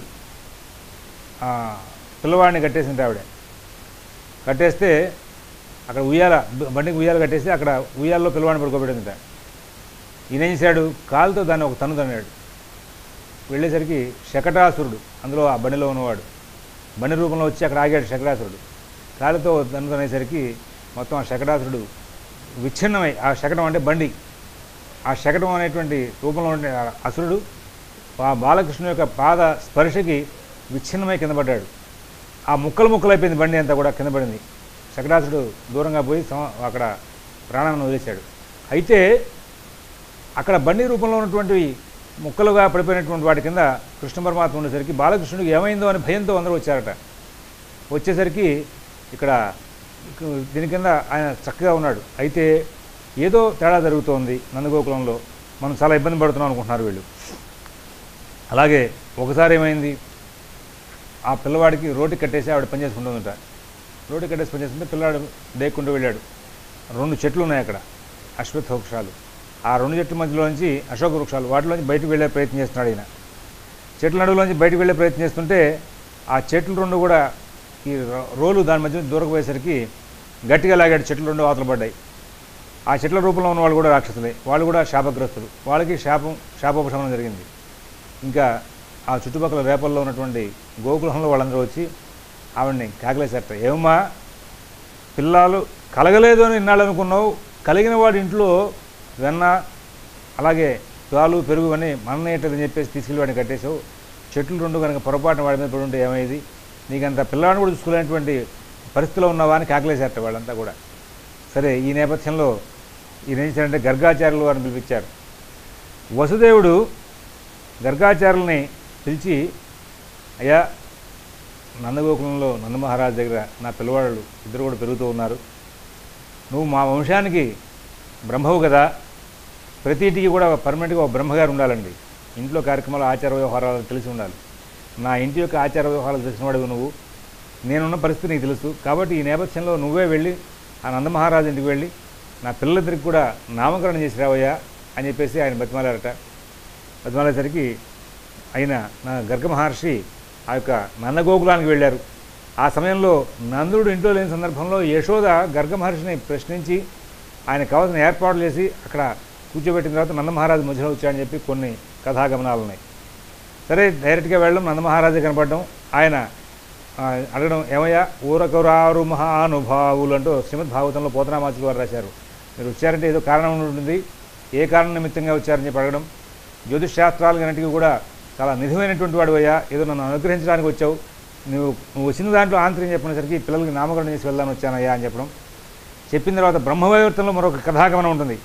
ఆ, పిల్లవాడిని కట్టేసింది ఆవిడ కట్టేస్తే అక్కడ ఉయ్యాల బ- బండికి ఉయ్యాల కట్టేసి అక్కడ ఉయ్యాల్లో పిల్లవాడిని పడుకోబెట్టిందిట ఈయన ఏం చేశాడు కాలుతో దాన్ని ఒక తన్ను తన్నాడు వెళ్ళేసరికి శకటాసురుడు అందులో ఆ బండిలో ఉన్నవాడు బండి రూపంలో వచ్చి అక్కడ ఆగాడు శకటాసురుడు కాలుతో తన్ను తనేసరికి మొత్తం ఆ శకటాసురుడు విచ్ఛిన్నమై ఆ శకటం అంటే బండి ఆ శకటం అనేటువంటి రూపంలో ఉండే ఆ అసురుడు ఆ బాలకృష్ణుని యొక్క పాద స్పర్శకి విచ్ఛిన్నమై కింద పడ్డాడు ఆ ముక్కలు ముక్కలు అయిపోయింది బండి అంతా కూడా కింద పడింది శకటాసుడు దూరంగా పోయి సమ- అక్కడ ప్రాణాలను వదిలేశాడు అయితే అక్కడ బండి రూపంలో ఉన్నటువంటివి ముక్కలుగా పడిపోయినటువంటి వాటి కింద కృష్ణ పరమాత్మ ఉండేసరికి బాలకృష్ణుడికి ఏమైందో అని భయంతో అందరూ వచ్చారట వచ్చేసరికి ఇక్కడ ఇక దీని కింద ఆయన చక్కగా ఉన్నాడు అయితే ఏదో తేడా జరుగుతోంది నందగోకులంలో మనం చాలా ఇబ్బంది పడుతున్నాం అనుకుంటున్నారు వీళ్ళు అలాగే ఒకసారి ఏమైంది ఆ పిల్లవాడికి రోడ్డు కట్టేసి ఆవిడ పని చేసుకుంటుందట రోడ్డు కట్టేసి పని చేస్తుంటే పిల్లవాడు దేక్కుంటూ వెళ్ళాడు రెండు చెట్లు ఉన్నాయి అక్కడ అశ్వత్థ వృక్షాలు ఆ రెండు చెట్ల మధ్యలో నుంచి అశోక వృక్షాలు వాటిలోంచి బయటకు వెళ్ళే ప్రయత్నం చేస్తున్నాడు ఈయన చెట్ల నడువులోంచి బయటకు వెళ్ళే ప్రయత్నం చేస్తుంటే ఆ చెట్లు రెండు కూడా ఈ రో- రోలు దాని మధ్య నుంచి దూరకు పోయేసరికి గట్టిగా లాగాడు చెట్లు రెండు అవతల పడ్డాయి ఆ చెట్ల రూపంలో ఉన్న వాళ్ళు కూడా రాక్షసులే వాళ్ళు కూడా శాపగ్రస్తులు వాళ్ళకి శాపం శాపోపశమనం జరిగింది ఇంకా ఆ చుట్టుపక్కల రేపల్లో ఉన్నటువంటి గోకులంలో వాళ్ళందరూ వచ్చి ఆవిడ్ని కాకలేసేట ఏమమ్మా పిల్లలు కలగలేదు అని ఇన్నాళ్ళు అనుకున్నావు కలిగిన వాడి ఇంట్లో వెన్న అలాగే పాలు పెరుగు అని మన్నయ్యేటదని చెప్పేసి తీసుకెళ్ళి వాడిని కట్టేసావు చెట్లు రెండు కనుక పొరపాటున వాడి మీద పడి ఉంటే ఏమైంది నీకంత పిల్లవాడిని కూడా చూసుకోలేనటువంటి పరిస్థితిలో ఉన్నావా అని కాకలేసేట వాళ్ళంతా కూడా సరే ఈ నేపథ్యంలో ఈయన ఏం చేశారంటే గర్గాచార్యులు వారిని పిలిపించారు వసుదేవుడు గర్గాచార్యుల్ని పిలిచి అయ్యా నందగోకులంలో నందమహారాజు దగ్గర నా పిల్లవాళ్ళు ఇద్దరు కూడా పెరుగుతూ ఉన్నారు నువ్వు మా వంశానికి బ్రహ్మవు కదా ప్రతి ఇంటికి కూడా పర్మనెంట్గా ఒక బ్రహ్మగారు ఉండాలండి ఇంట్లో కార్యక్రమాలు ఆచార వ్యవహారాలు తెలిసి ఉండాలి నా ఇంటి యొక్క ఆచార వ్యవహారాలు తెలిసినవాడు నువ్వు నేనున్న పరిస్థితి నీకు తెలుసు కాబట్టి ఈ నేపథ్యంలో నువ్వే వెళ్ళి ఆ నందమహారాజు ఇంటికి వెళ్ళి నా పిల్లలిద్దరికి కూడా నామకరణం చేసి రావయ్యా అని చెప్పేసి ఆయన బతిమాలారట బతిమాలేసరికి ఆయన నా గర్గ మహర్షి ఆ యొక్క నందగోకులానికి వెళ్ళారు ఆ సమయంలో నందుడు ఇంట్లో లేని సందర్భంలో యశోద గర్గ మహర్షిని ప్రశ్నించి ఆయన కావాల్సిన ఏర్పాట్లు చేసి అక్కడ కూర్చోబెట్టిన తర్వాత నందమహారాజు మధ్యలో వచ్చాడని చెప్పి కొన్ని కథాగమనాలు ఉన్నాయి సరే డైరెక్ట్గా వెళ్ళడం నందమహారాజు కనపడడం ఆయన ఆ, అడగడం ఏమయ్యా ఊరకురారు మహానుభావులు అంటూ శ్రీమద్ భాగవతంలో పోతనామాచులు వారు రాశారు మీరు వచ్చారంటే ఏదో కారణం ఉంటుంది ఏ కారణం నిమిత్తంగా వచ్చారని చెప్పి అడగడం జ్యోతిష్ శాస్త్రాలన్నిటికీ కూడా చాలా నిధుమైనటువంటి వాడు అయ్యా ఏదో నన్ను అనుగ్రహించడానికి వచ్చావు నువ్వు నువ్వు వచ్చిన దాంట్లో ఆంతర్యం చెప్పినసరికి పిల్లలకి నామకరణం చేసి వెళ్దాని వచ్చానయ్యా అని చెప్పడం చెప్పిన తర్వాత బ్రహ్మవైవర్తంలో మరొక కథాగమనం ఉంటుంది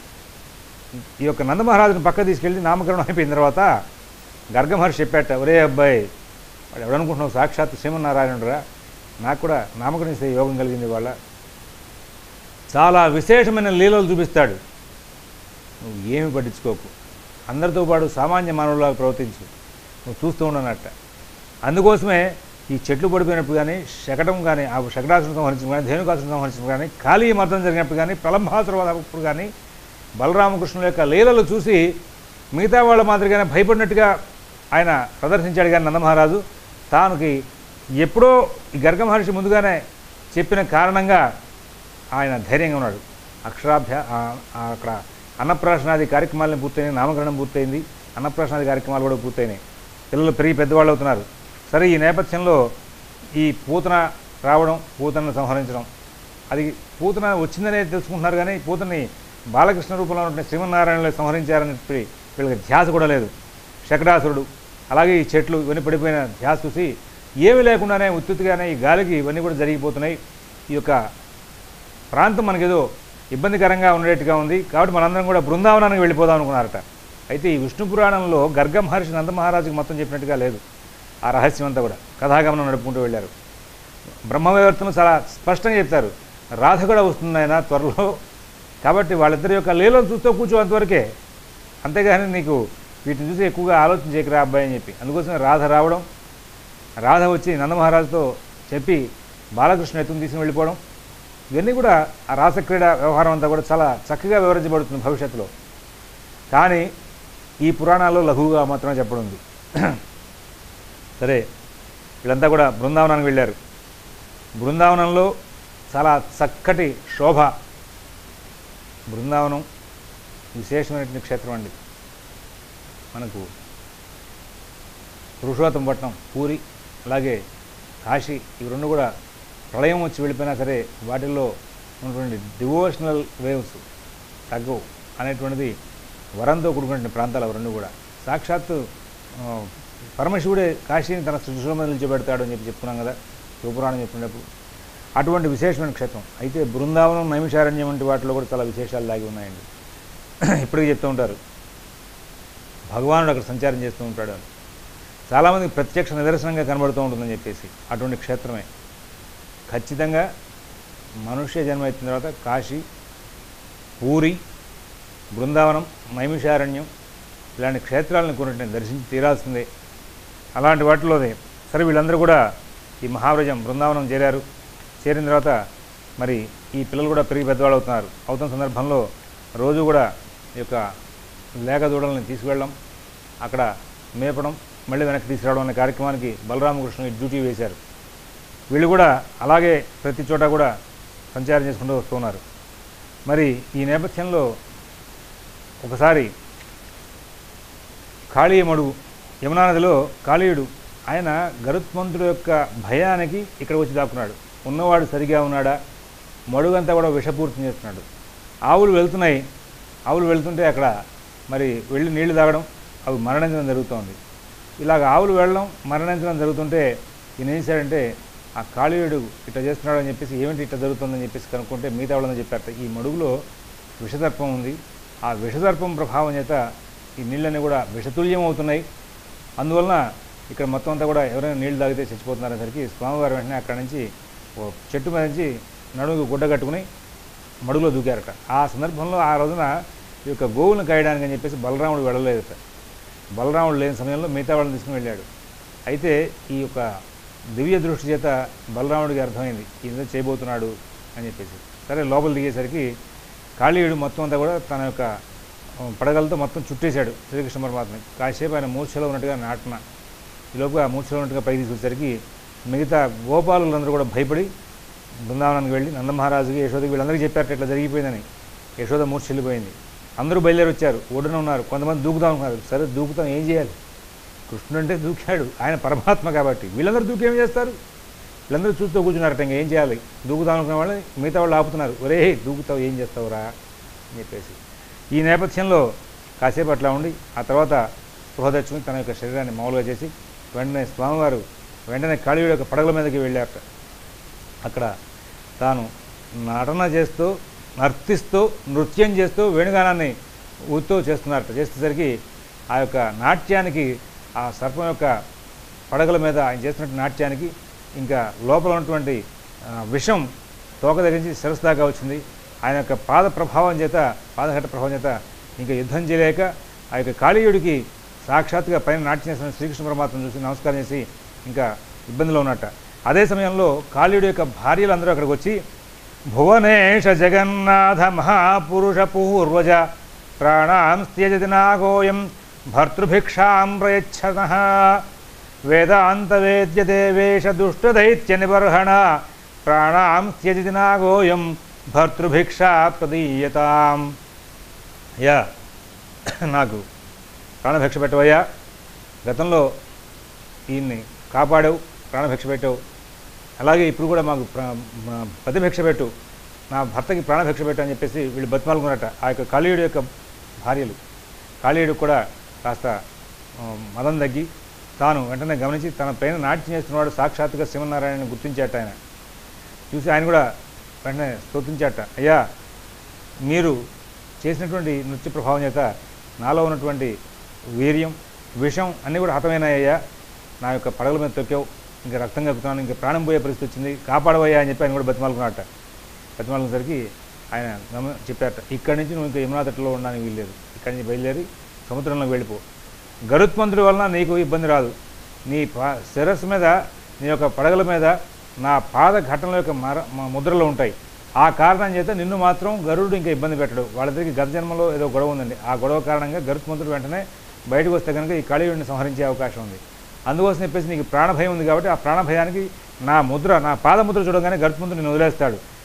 ఈ యొక్క నందమహారాజుని పక్క తీసుకెళ్ళి నామకరణం అయిపోయిన తర్వాత గర్గ మహర్షి చెప్పాట ఒరే అబ్బాయి వాడు ఎవడనుకుంటున్నావు సాక్షాత్ శ్రీమన్నారాయణుడురా నాకు కూడా నామకరణం చేసే యోగం కలిగింది వాళ్ళ చాలా విశేషమైన లీలలు చూపిస్తాడు నువ్వు ఏమి పట్టించుకోకు అందరితో పాటు సామాన్య మానవులాగా ప్రవర్తించు నువ్వు చూస్తూ ఉండనట్ట అందుకోసమే ఈ చెట్లు పడిపోయినప్పుడు కానీ శకటం కానీ ఆ శకటాసును సంహరించడం కానీ ధేనుకాసును సంహరించడం కానీ కాళీ మర్దం జరిగినప్పుడు కానీ ప్రలంభాసురప్పుడు కానీ బలరామకృష్ణుల యొక్క లీలలు చూసి మిగతా వాళ్ళ మాదిరిగానే భయపడినట్టుగా ఆయన ప్రదర్శించాడు కానీ నందమహారాజు తానుకి ఎప్పుడో ఈ గర్గ మహర్షి ముందుగానే చెప్పిన కారణంగా ఆయన ధైర్యంగా ఉన్నాడు అక్షరాభ్య ఆ- ఆ అక్కడ అన్నప్రాసనాది కార్యక్రమాలను పూర్తయినాయి నామకరణం పూర్తయింది అన్నప్రాసనాది కార్యక్రమాలు కూడా పూర్తయినాయి పిల్లలు పెరిగి పెద్దవాళ్ళు అవుతున్నారు సరే ఈ నేపథ్యంలో ఈ పూతన రావడం పూతనను సంహరించడం అది పూతన వచ్చిందనే తెలుసుకుంటున్నారు కానీ పూతని బాలకృష్ణ రూపంలో ఉన్న శ్రీమన్నారాయణలో సంహరించారని చెప్పి వీళ్ళకి ధ్యాస కూడా లేదు శకటాసురుడు అలాగే ఈ చెట్లు ఇవన్నీ పడిపోయిన ధ్యాస చూసి ఏమీ లేకుండానే ఉత్తుత్తుగానే ఈ గాలికి ఇవన్నీ కూడా జరిగిపోతున్నాయి ఈ యొక్క ప్రాంతం మనకేదో ఇబ్బందికరంగా ఉండేట్టుగా ఉంది కాబట్టి మనందరం కూడా బృందావనానికి వెళ్ళిపోదాం అనుకున్నారట అయితే ఈ విష్ణు పురాణంలో గర్గ మహర్షి నంద మహారాజుకి మొత్తం చెప్పినట్టుగా లేదు ఆ రహస్యం అంతా కూడా కథాగమనం నడుపుకుంటూ వెళ్ళారు బ్రహ్మవేవర్తను చాలా స్పష్టంగా చెప్తారు రాధ కూడా వస్తుంది ఆయన త్వరలో కాబట్టి వాళ్ళిద్దరి యొక్క లీలను చూస్తూ కూర్చో అంతవరకే అంతేగాని నీకు వీటిని చూసి ఎక్కువగా ఆలోచన చేయకరా అబ్బాయి అని చెప్పి అందుకోసమే రాధ రావడం రాధ వచ్చి నందమహారాజుతో చెప్పి బాలకృష్ణ ఎత్తుని తీసుకుని వెళ్ళిపోవడం ఇవన్నీ కూడా ఆ రాసక్రీడ వ్యవహారం అంతా కూడా చాలా చక్కగా వివరించబడుతుంది భవిష్యత్తులో కానీ ఈ పురాణాల్లో లఘువుగా మాత్రమే చెప్పడం ఉంది సరే వీళ్ళంతా కూడా బృందావనానికి వెళ్ళారు బృందావనంలో చాలా చక్కటి శోభ బృందావనం విశేషమైనటువంటి క్షేత్రం అండి మనకు పురుషోత్తమపట్నం పూరి అలాగే కాశీ ఇవి రెండు కూడా ప్రళయం వచ్చి వెళ్ళిపోయినా సరే వాటిల్లో ఉన్నటువంటి డివోషనల్ వేవ్స్ తగ్గవు అనేటువంటిది వరంతో కూడుకున్న ప్రాంతాలు అవి రెండు కూడా సాక్షాత్తు ఆ, పరమశివుడే కాశీని తన సృష్టిలో నిలిచిపెడతాడు అని చెప్పి చెప్పుకున్నాం కదా శివపురాణం చెప్పినప్పుడు అటువంటి విశేషమైన క్షేత్రం అయితే బృందావనం నైమిషారణ్యం వంటి వాటిలో కూడా చాలా విశేషాలు దాగి ఉన్నాయండి ఇప్పటికీ చెప్తూ ఉంటారు భగవానుడు అక్కడ సంచారం చేస్తూ ఉంటాడు అని చాలామందికి ప్రత్యక్ష నిదర్శనంగా కనబడుతూ ఉంటుందని చెప్పేసి అటువంటి క్షేత్రమే ఖచ్చితంగా మనుష్య జన్మ ఎత్తిన తర్వాత కాశీ పూరి బృందావనం నైమిషారణ్యం ఇలాంటి క్షేత్రాలను కొన్నింటిని దర్శించి తీరాల్సిందే అలాంటి వాటిలోనే సరే వీళ్ళందరూ కూడా ఈ మహావ్రజం బృందావనం చేరారు చేరిన తర్వాత మరి ఈ పిల్లలు కూడా పెరిగి పెద్దవాళ్ళు అవుతున్నారు అవుతున్న సందర్భంలో రోజు కూడా ఈ యొక్క లేక దూడల్ని తీసుకువెళ్ళడం అక్కడ మేపడం మళ్ళీ వెనక్కి తీసుకురావడం అనే కార్యక్రమానికి బలరామకృష్ణ డ్యూటీ వేశారు వీళ్ళు కూడా అలాగే ప్రతి చోట కూడా సంచారం చేసుకుంటూ వస్తున్నారు మరి ఈ నేపథ్యంలో ఒకసారి కాళీయమడుగు యమునా నదిలో కాళీయుడు ఆయన గరుత్మంతుడు యొక్క భయానికి ఇక్కడ వచ్చి దాక్కున్నాడు ఉన్నవాడు సరిగా ఉన్నాడా మడుగంతా కూడా విషపూర్తి చేస్తున్నాడు ఆవులు వెళ్తున్నాయి ఆవులు వెళ్తుంటే అక్కడ మరి వెళ్ళి నీళ్లు తాగడం అవి మరణించడం జరుగుతోంది ఇలాగ ఆవులు వెళ్ళడం మరణించడం జరుగుతుంటే ఈయన ఏం చేశాడంటే ఆ కాళీయుడు ఇట్లా చేస్తున్నాడు అని చెప్పేసి ఏమిటి ఇట్లా జరుగుతుందని చెప్పేసి కనుక్కుంటే మిగతా వాళ్ళని చెప్పారట ఈ మడుగులో విషదర్పం ఉంది ఆ విషదర్పం ప్రభావం చేత ఈ నీళ్ళన్నీ కూడా విషతుల్యం అవుతున్నాయి అందువలన ఇక్కడ మొత్తం అంతా కూడా ఎవరైనా నీళ్లు తాగితే చచ్చిపోతున్నారనేసరికి స్వామివారు వెంటనే అక్కడి నుంచి ఓ చెట్టు మీద నుంచి నడుగు గుడ్డ కట్టుకుని మడుగులో దూకారట ఆ సందర్భంలో ఆ రోజున ఈ యొక్క గోవులను కాయడానికి అని చెప్పేసి బలరాముడు వెళ్ళలేదట బలరాముడు లేని సమయంలో మిగతా వాళ్ళని తీసుకుని వెళ్ళాడు అయితే ఈ యొక్క దివ్య దృష్టి చేత బలరాముడికి అర్థమైంది ఈయన చేయబోతున్నాడు అని చెప్పేసి సరే లోపల దిగేసరికి కాళీయుడు మొత్తం అంతా కూడా తన యొక్క ఆ, పడగలతో మొత్తం చుట్టేశాడు శ్రీకృష్ణ పరమాత్మని కాసేపు ఆయన మూర్ఛలో ఉన్నట్టుగా నాటన ఈ లోపుగా మూర్ఛలో ఉన్నట్టుగా పైకి తీసుకొచ్చేసరికి మిగతా గోపాలులందరూ కూడా భయపడి బృందావనానికి వెళ్ళి నందమహారాజుకి యశోదకి వీళ్ళందరికీ చెప్పారట ఇట్లా జరిగిపోయిందని యశోద మూర్ఛ వెళ్ళిపోయింది అందరూ బయలుదేరి వచ్చారు ఒడ్డున ఉన్నారు కొంతమంది దూకుదాం అనుకున్నారు సరే దూకుతాం ఏం చేయాలి కృష్ణుడు అంటే దూకాడు ఆయన పరమాత్మ కాబట్టి వీళ్ళందరూ దూకి ఏం చేస్తారు వీళ్ళందరూ చూస్తూ కూర్చున్నారట ఇంకా ఏం చేయాలి దూకుదాం అనుకున్న వాళ్ళు మిగతా వాళ్ళు ఆపుతున్నారు ఒరే దూకుతావు ఏం చేస్తావురా అని చెప్పేసి ఈ నేపథ్యంలో కాసేపు అట్లా ఉండి ఆ తర్వాత స్పృహ తెచ్చుకుని తన యొక్క శరీరాన్ని మామూలుగా చేసి వెంటనే స్వామివారు వెంటనే కాళీయుడు యొక్క పడగల మీదకి వెళ్ళారట అక్కడ తాను నటన చేస్తూ నర్తిస్తూ నృత్యం చేస్తూ వేణుగానాన్ని ఊతూ చేస్తున్నారట చేసేసరికి ఆ యొక్క నాట్యానికి ఆ సర్పం యొక్క పడగల మీద ఆయన చేస్తున్నట్టు నాట్యానికి ఇంకా లోపల ఉన్నటువంటి ఆ, విషం తోక దగ్గర నుంచి శిరస్సు దాకా వచ్చింది ఆయన యొక్క పాద ప్రభావం చేత పాదఘట్ట ప్రభావం చేత ఇంకా యుద్ధం చేయలేక ఆ యొక్క కాళీయుడికి సాక్షాత్తుగా పైన నాట్యం చేస్తున్న శ్రీకృష్ణ పరమాత్మను చూసి నమస్కారం చేసి ఇంకా ఇబ్బందిలో ఉన్నట్ట అదే సమయంలో కాళీయుడి యొక్క భార్యలు అందరూ అక్కడికి వచ్చి భువనేశ జగన్నాథ మహాపురుష పూర్వజ ప్రాణాం త్యజతి నాగోయం భర్తృభిక్షాం ప్రయచ్చన వేదాంతవేద్య దేవేశ దుష్టదైత్య నిబర్హణ ప్రాణాం త్యజతి నాగోయం భర్తృభిక్షా ప్రదీయతాం అయ్యా నాకు ప్రాణభిక్ష పెట్టవయ్యా గతంలో ఈయన్ని కాపాడావు ప్రాణభిక్ష పెట్టావు అలాగే ఇప్పుడు కూడా మాకు ప్ర- మా- ప్రతిభిక్ష పెట్టు నా భర్తకి ప్రాణభిక్ష పెట్టు అని చెప్పేసి వీళ్ళు బతిమాలుకున్నట్ట ఆ యొక్క కాళీయుడు యొక్క భార్యలు కాళీయుడు కూడా కాస్త ఆ, మదం తగ్గి తాను వెంటనే గమనించి తన పైన నాట్యం చేస్తున్నవాడు సాక్షాత్తుగా శివనారాయణని గుర్తించాట ఆయన చూసి ఆయన కూడా వెంటనే స్తోత్రించాట అయ్యా మీరు చేసినటువంటి నృత్య ప్రభావం చేత నాలో ఉన్నటువంటి వీర్యం విషం అన్నీ కూడా హతమైనాయ్యా నా యొక్క పడగల మీద తొక్కావు ఇంకా రక్తం కక్కుతున్నాను ఇంకా ప్రాణం పోయే పరిస్థితి వచ్చింది కాపాడవయ్యా అని చెప్పి ఆయన కూడా బతిమాలుకున్నట్ట బతిమాలుకునేసరికి ఆయన గమ చెప్పారట ఇక్కడి నుంచి నువ్వు ఇంకా యమునా తట్టులో ఉండడానికి వీల్లేదు ఇక్కడి నుంచి బయలుదేరి సముద్రంలోకి వెళ్ళిపో గరుత్మంతుడి వలన నీకు ఇబ్బంది రాదు నీ పా శిరస్సు మీద నీ యొక్క పడగల మీద నా పాద ఘటనల యొక్క మర మ- ముద్రలు ఉంటాయి ఆ కారణం చేత నిన్ను మాత్రం గరుడు ఇంకా ఇబ్బంది పెట్టడు వాళ్ళిద్దరికి గత జన్మలో ఏదో గొడవ ఉందండి ఆ గొడవ కారణంగా గరుత్మంతుడు వెంటనే బయటకు వస్తే కనుక ఈ కాళీయుడిని సంహరించే అవకాశం ఉంది అందుకోసం చెప్పేసి నీకు ప్రాణభయం ఉంది కాబట్టి ఆ ప్రాణభయానికి నా ముద్ర నా పాదముద్ర చూడగానే గరుత్మంతుడు నేను వదిలేస్తాడు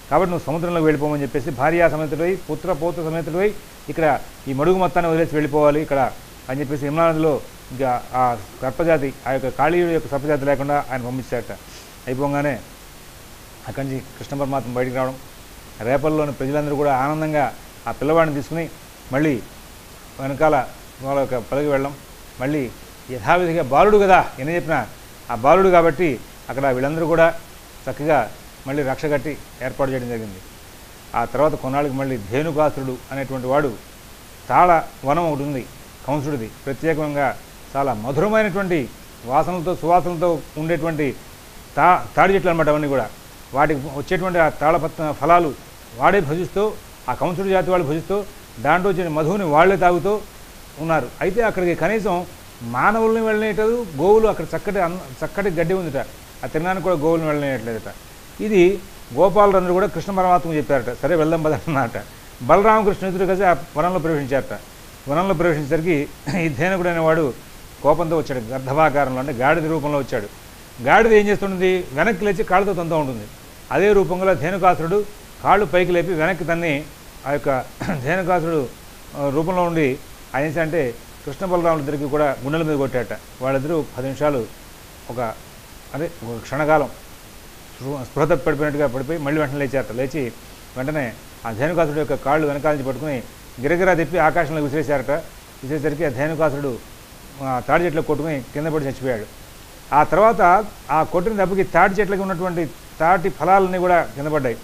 కాబట్టి నువ్వు సముద్రంలోకి వెళ్ళిపోమని చెప్పేసి భార్యా సమేతుడై పుత్ర పౌత్ర సమేతుడై ఇక్కడ ఈ మడుగు మొత్తాన్ని వదిలేసి వెళ్ళిపోవాలి ఇక్కడ అని చెప్పేసి యమునా నదిలో ఇంకా ఆ సర్పజాతి ఆ యొక్క కాళీయుడి యొక్క సర్పజాతి లేకుండా ఆయన పంపించారట అయిపోగానే అక్కడి నుంచి కృష్ణ పరమాత్మ బయటికి రావడం రేపల్లోని ప్రజలందరూ కూడా ఆనందంగా ఆ పిల్లవాడిని తీసుకుని మళ్ళీ వెనకాల వాళ్ళ యొక్క పదవి వెళ్ళడం మళ్ళీ యథావిధిగా బాలుడు కదా ఎన్ని చెప్పినా ఆ బాలుడు కాబట్టి అక్కడ వీళ్ళందరూ కూడా చక్కగా మళ్ళీ రక్ష కట్టి ఏర్పాటు చేయడం జరిగింది ఆ తర్వాత కొన్నాళ్ళకి మళ్ళీ ధేనుకాసురుడు అనేటువంటి వాడు తాళ వనం ఒకటి ఉంది కంసుడిది ప్రత్యేకంగా చాలా మధురమైనటువంటి వాసనలతో సువాసనలతో ఉండేటువంటి తా తాడి చెట్లు అనమాట అవన్నీ కూడా వాటికి వచ్చేటువంటి ఆ తాళపత్ర ఫలాలు వాడే భజిస్తూ ఆ కంసుడి జాతి వాళ్ళు భజిస్తూ దాంట్లో వచ్చిన మధువుని వాళ్ళే తాగుతూ ఉన్నారు అయితే అక్కడికి కనీసం మానవుల్ని వెళ్ళనేటదు గోవులు అక్కడ చక్కటి అన్న చక్కటి గడ్డి ఉందిట ఆ తినడానికి కూడా గోవులను వెళ్ళనేయట్లేదట ఇది గోపాలందరూ కూడా కృష్ణ పరమాత్మ చెప్పారట సరే వెళ్దాం పదన్నమాట బలరామకృష్ణ ఇద్దరు కలిసి ఆ వనంలో ప్రవేశించారట వనంలో ప్రవేశించేసరికి ఈ ధేనుకుడు అనేవాడు కోపంతో వచ్చాడు గర్ధభాకారంలో అంటే గాడిద రూపంలో వచ్చాడు గాడిద ఏం చేస్తుంది వెనక్కి లేచి కాళ్ళతో తంతూ ఉంటుంది అదే రూపంలో ధేనుకాసురుడు కాళ్ళు పైకి లేపి వెనక్కి తన్ని ఆ యొక్క ధేనుకాసురుడు ఆ, రూపంలో ఉండి ఆయన ఏంటి అంటే కృష్ణ బలరాముల ఇద్దరికి కూడా గుండెల మీద కొట్టాట వాళ్ళిద్దరూ పది నిమిషాలు ఒక అదే ఒక క్షణకాలం స్పృహ స్పృహ తప్పి పడిపోయినట్టుగా పడిపోయి మళ్ళీ వెంటనే లేచారట లేచి వెంటనే ఆ ధేనుకాసురుడు యొక్క కాళ్ళు వెనకాల నుంచి పట్టుకుని గిరగిరా తిప్పి ఆకాశంలో విసిరేశారట విసిరేసరికి ఆ ధేనుకాసురుడు ఆ, తాడి చెట్లు కొట్టుకుని కింద పడి చచ్చిపోయాడు ఆ తర్వాత ఆ కొట్టిన దెబ్బకి తాటి చెట్లకి ఉన్నటువంటి తాటి ఫలాలన్నీ కూడా కింద పడ్డాయి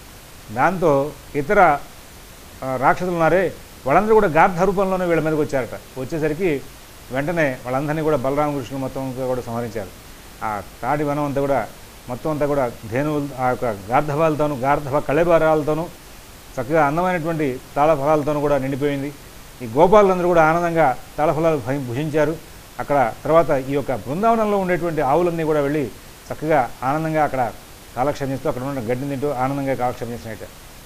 దాంతో ఇతర ఆ, రాక్షసులు ఉన్నారే వాళ్ళందరూ కూడా గార్ధ రూపంలోనే వీళ్ళ మీదకి వచ్చారట వచ్చేసరికి వెంటనే వాళ్ళందరినీ కూడా బలరామకృష్ణులు మొత్తం అంతా కూడా సంహరించారు ఆ తాటి వనం అంతా కూడా మొత్తం అంతా కూడా ధేనువులు ఆ యొక్క గార్ధవాలతోనూ గార్ధవ కళెబారాలతోనూ చక్కగా అందమైనటువంటి తాళఫలాలతోనూ కూడా నిండిపోయింది ఈ గోపాలందరూ కూడా ఆనందంగా తాళఫలాలు భై- భుజించారు అక్కడ తర్వాత ఈ యొక్క బృందావనంలో ఉండేటువంటి ఆవులన్నీ కూడా వెళ్ళి చక్కగా ఆనందంగా అక్కడ కాలక్షేపం చేస్తూ అక్కడ ఉన్న గడ్డిని తింటూ ఆనందంగా కాలక్షేపం చేసినట్టు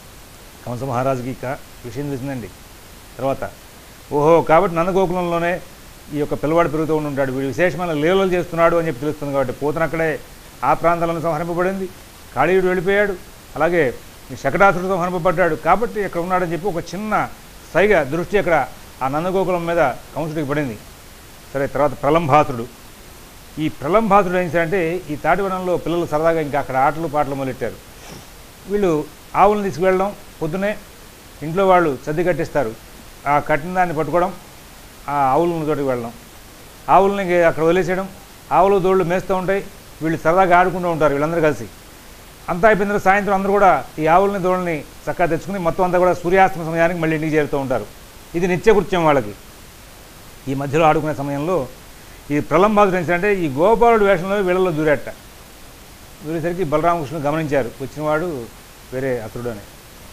కంస మహారాజుకి ఇక విషయం తెలిసిందండి తర్వాత ఓహో కాబట్టి నందగోకులంలోనే ఈ యొక్క పిల్లవాడు పెరుగుతూ ఉండి ఉంటాడు వీడు విశేషమైన లీలలు చేస్తున్నాడు అని చెప్పి తెలుస్తుంది కాబట్టి పూతన అక్కడే ఆ ప్రాంతాలను సంహరింపబడింది కాళీయుడు వెళ్ళిపోయాడు అలాగే ఈ శకటాసుడు సంహరింపబడ్డాడు కాబట్టి ఇక్కడ ఉన్నాడని చెప్పి ఒక చిన్న సైగ దృష్టి అక్కడ ఆ నందగోకులం మీద కంసుడికి పడింది సరే తర్వాత ప్రలంభాసుడు ఈ ప్రలంభాసుడు ఏం చేశాడంటే ఈ తాటివనంలో పిల్లలు సరదాగా ఇంకా అక్కడ ఆటలు పాటలు మొదలెట్టారు వీళ్ళు ఆవులను తీసుకువెళ్ళడం పొద్దునే ఇంట్లో వాళ్ళు సర్ది కట్టిస్తారు ఆ కట్టిన దాన్ని పట్టుకోవడం ఆ ఆవులను తోటికి వెళ్ళడం ఆవులని ఇంక అక్కడ వదిలేసేయడం ఆవులు దోళ్ళు మేస్తూ ఉంటాయి వీళ్ళు సరదాగా ఆడుకుంటూ ఉంటారు వీళ్ళందరూ కలిసి అంతా అయిపోయిన తర్వాత సాయంత్రం అందరూ కూడా ఈ ఆవులని దోళ్ళని చక్కగా తెచ్చుకుని మొత్తం అంతా కూడా సూర్యాస్తమ సమయానికి మళ్ళీ ఇంటికి చేరుతూ ఉంటారు ఇది నిత్యకృత్యం వాళ్ళకి ఈ మధ్యలో ఆడుకునే సమయంలో ఈ ప్రలంబాదుడు ఏంటంటే ఈ గోపాలుడు వేషంలో వీళ్ళలో దూరేట దూరేసరికి బలరామకృష్ణ గమనించారు వచ్చినవాడు వేరే అతడు అని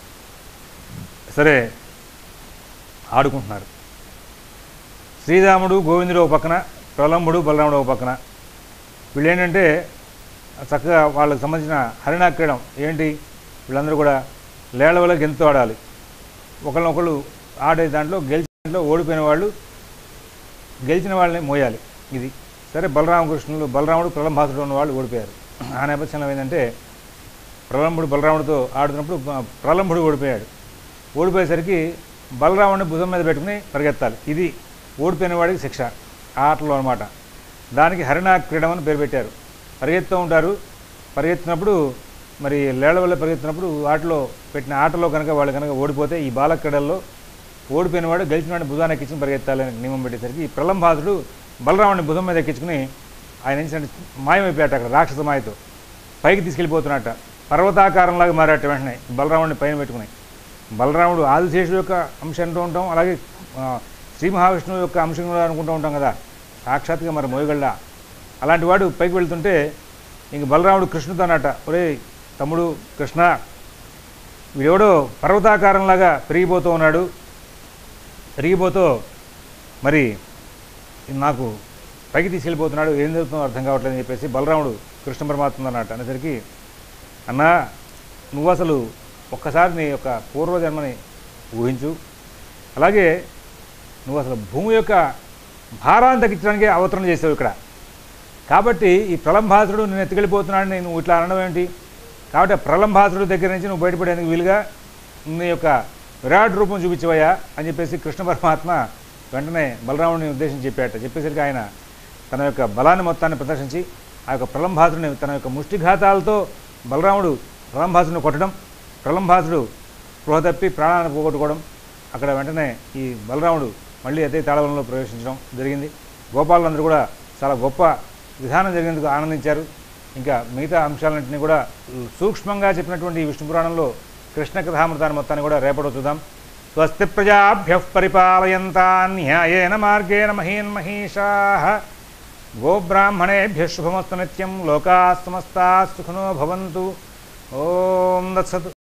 సరే ఆడుకుంటున్నారు శ్రీరాముడు గోవిందుడు ఒక పక్కన ప్రలంబుడు బలరాముడు ఒక పక్కన వీళ్ళు ఏంటంటే చక్కగా వాళ్ళకి సంబంధించిన హరిణా క్రీడం ఏంటి వీళ్ళందరూ కూడా లేళ్ల వల్ల గెంతు ఆడాలి ఒకళ్ళనొకళ్ళు ఆడే దాంట్లో గెలిచిన దాంట్లో ఓడిపోయిన వాళ్ళు గెలిచిన వాళ్ళని మోయాలి ఇది సరే బలరామకృష్ణులు బలరాముడు ప్రలంభాసుడు ఉన్న వాళ్ళు ఓడిపోయారు ఆ నేపథ్యంలో ఏంటంటే ప్రలంబుడు బలరాముడితో ఆడుతున్నప్పుడు బ- ప్రలంబుడు ఓడిపోయాడు ఓడిపోయేసరికి బలరాముడిని భుజం మీద పెట్టుకుని పరిగెత్తాలి ఇది ఓడిపోయిన వాడికి శిక్ష ఆ ఆటలో అనమాట దానికి హరిణా క్రీడం అని పేరు పెట్టారు పరిగెత్తూ ఉంటారు పరిగెత్తినప్పుడు మరి లేళ్ల వల్ల పరిగెత్తినప్పుడు ఆటలో పెట్టిన ఆటలో కనుక వాళ్ళు కనుక ఓడిపోతే ఈ బాల క్రీడల్లో ఓడిపోయిన వాడు గెలిచిన వాడిని భుజాన్ని ఎక్కించుకుని పరిగెత్తాలని నియమం పెట్టేసరికి ఈ ప్రలంబాసుడు బలరాముడిని భుజం మీద ఎక్కించుకుని ఆయన ఏం చేశాడంటే మాయమైపోయాట అక్కడ రాక్షస మాయతో పైకి తీసుకెళ్ళిపోతున్నట్ట పర్వతాకారంలాగా మారాట వెంటనే బలరాముడిని పైన పెట్టుకుని బలరాముడు ఆదిశేషుడు యొక్క అంశం అంటూ ఉంటాం అలాగే ఆ, శ్రీ మహావిష్ణువు యొక్క అంశం కూడా అనుకుంటూ ఉంటాం కదా సాక్షాత్గా మరి మోయగళ్ళ అలాంటి వాడు పైకి వెళ్తుంటే ఇంక బలరాముడు కృష్ణుతో అన్నట ఒరే తమ్ముడు కృష్ణ వీడెవడో పర్వతాకారంలాగా పెరిగిపోతూ ఉన్నాడు పెరిగిపోతూ మరి నాకు పైకి తీసుకెళ్ళిపోతున్నాడు ఏం జరుగుతుందో అర్థం కావట్లేదు అని చెప్పేసి బలరాముడు కృష్ణ పరమాత్మ అన్నట్టు అనేసరికి అన్నా నువ్వు అసలు ఒక్కసారి నీ యొక్క పూర్వజన్మని ఊహించు అలాగే నువ్వు అసలు భూమి యొక్క భారాన్ని తగ్గించడానికి అవతరణ చేసావు ఇక్కడ కాబట్టి ఈ ప్రలంభాసుడు నేను ఎత్తుకెళ్ళిపోతున్నాడని నువ్వు ఇట్లా అనడం ఏంటి కాబట్టి ఆ ప్రలంభాసుడు దగ్గర నుంచి నువ్వు బయటపడేందుకు వీలుగా నీ యొక్క విరాట్ రూపం చూపించవయ్యా అని చెప్పేసి కృష్ణ పరమాత్మ వెంటనే బలరాముడిని ఉద్దేశించి చెప్పాట చెప్పేసరికి ఆయన తన యొక్క బలాన్ని మొత్తాన్ని ప్రదర్శించి ఆ యొక్క ప్రలంభాసుడిని తన యొక్క ముష్టిఘాతాలతో బలరాముడు ప్రలంభాసుడిని కొట్టడం ప్రలంభాసుడు స్పృహ తప్పి ప్రాణాన్ని పోగొట్టుకోవడం అక్కడ వెంటనే ఈ బలరాముడు మళ్ళీ అదే తాళవనంలో ప్రవేశించడం జరిగింది గోపాలందరూ కూడా చాలా గొప్ప విధానం జరిగినందుకు ఆనందించారు ఇంకా మిగతా అంశాలన్నింటినీ కూడా సూక్ష్మంగా చెప్పినటువంటి ఈ విష్ణు పురాణంలో కృష్ణ కథామృతాన్ని మొత్తాన్ని కూడా రేపటి చూద్దాం స్వస్తి ప్రజాభ్య పరిపాలయంతా న్యాయేన మార్గేణ మహీన్ మహీషా గోబ్రాహ్మణేభ్య శుభమస్తు నిత్యం లోకా సమస్తా సుఖినో భవంతు ఓం దత్సత్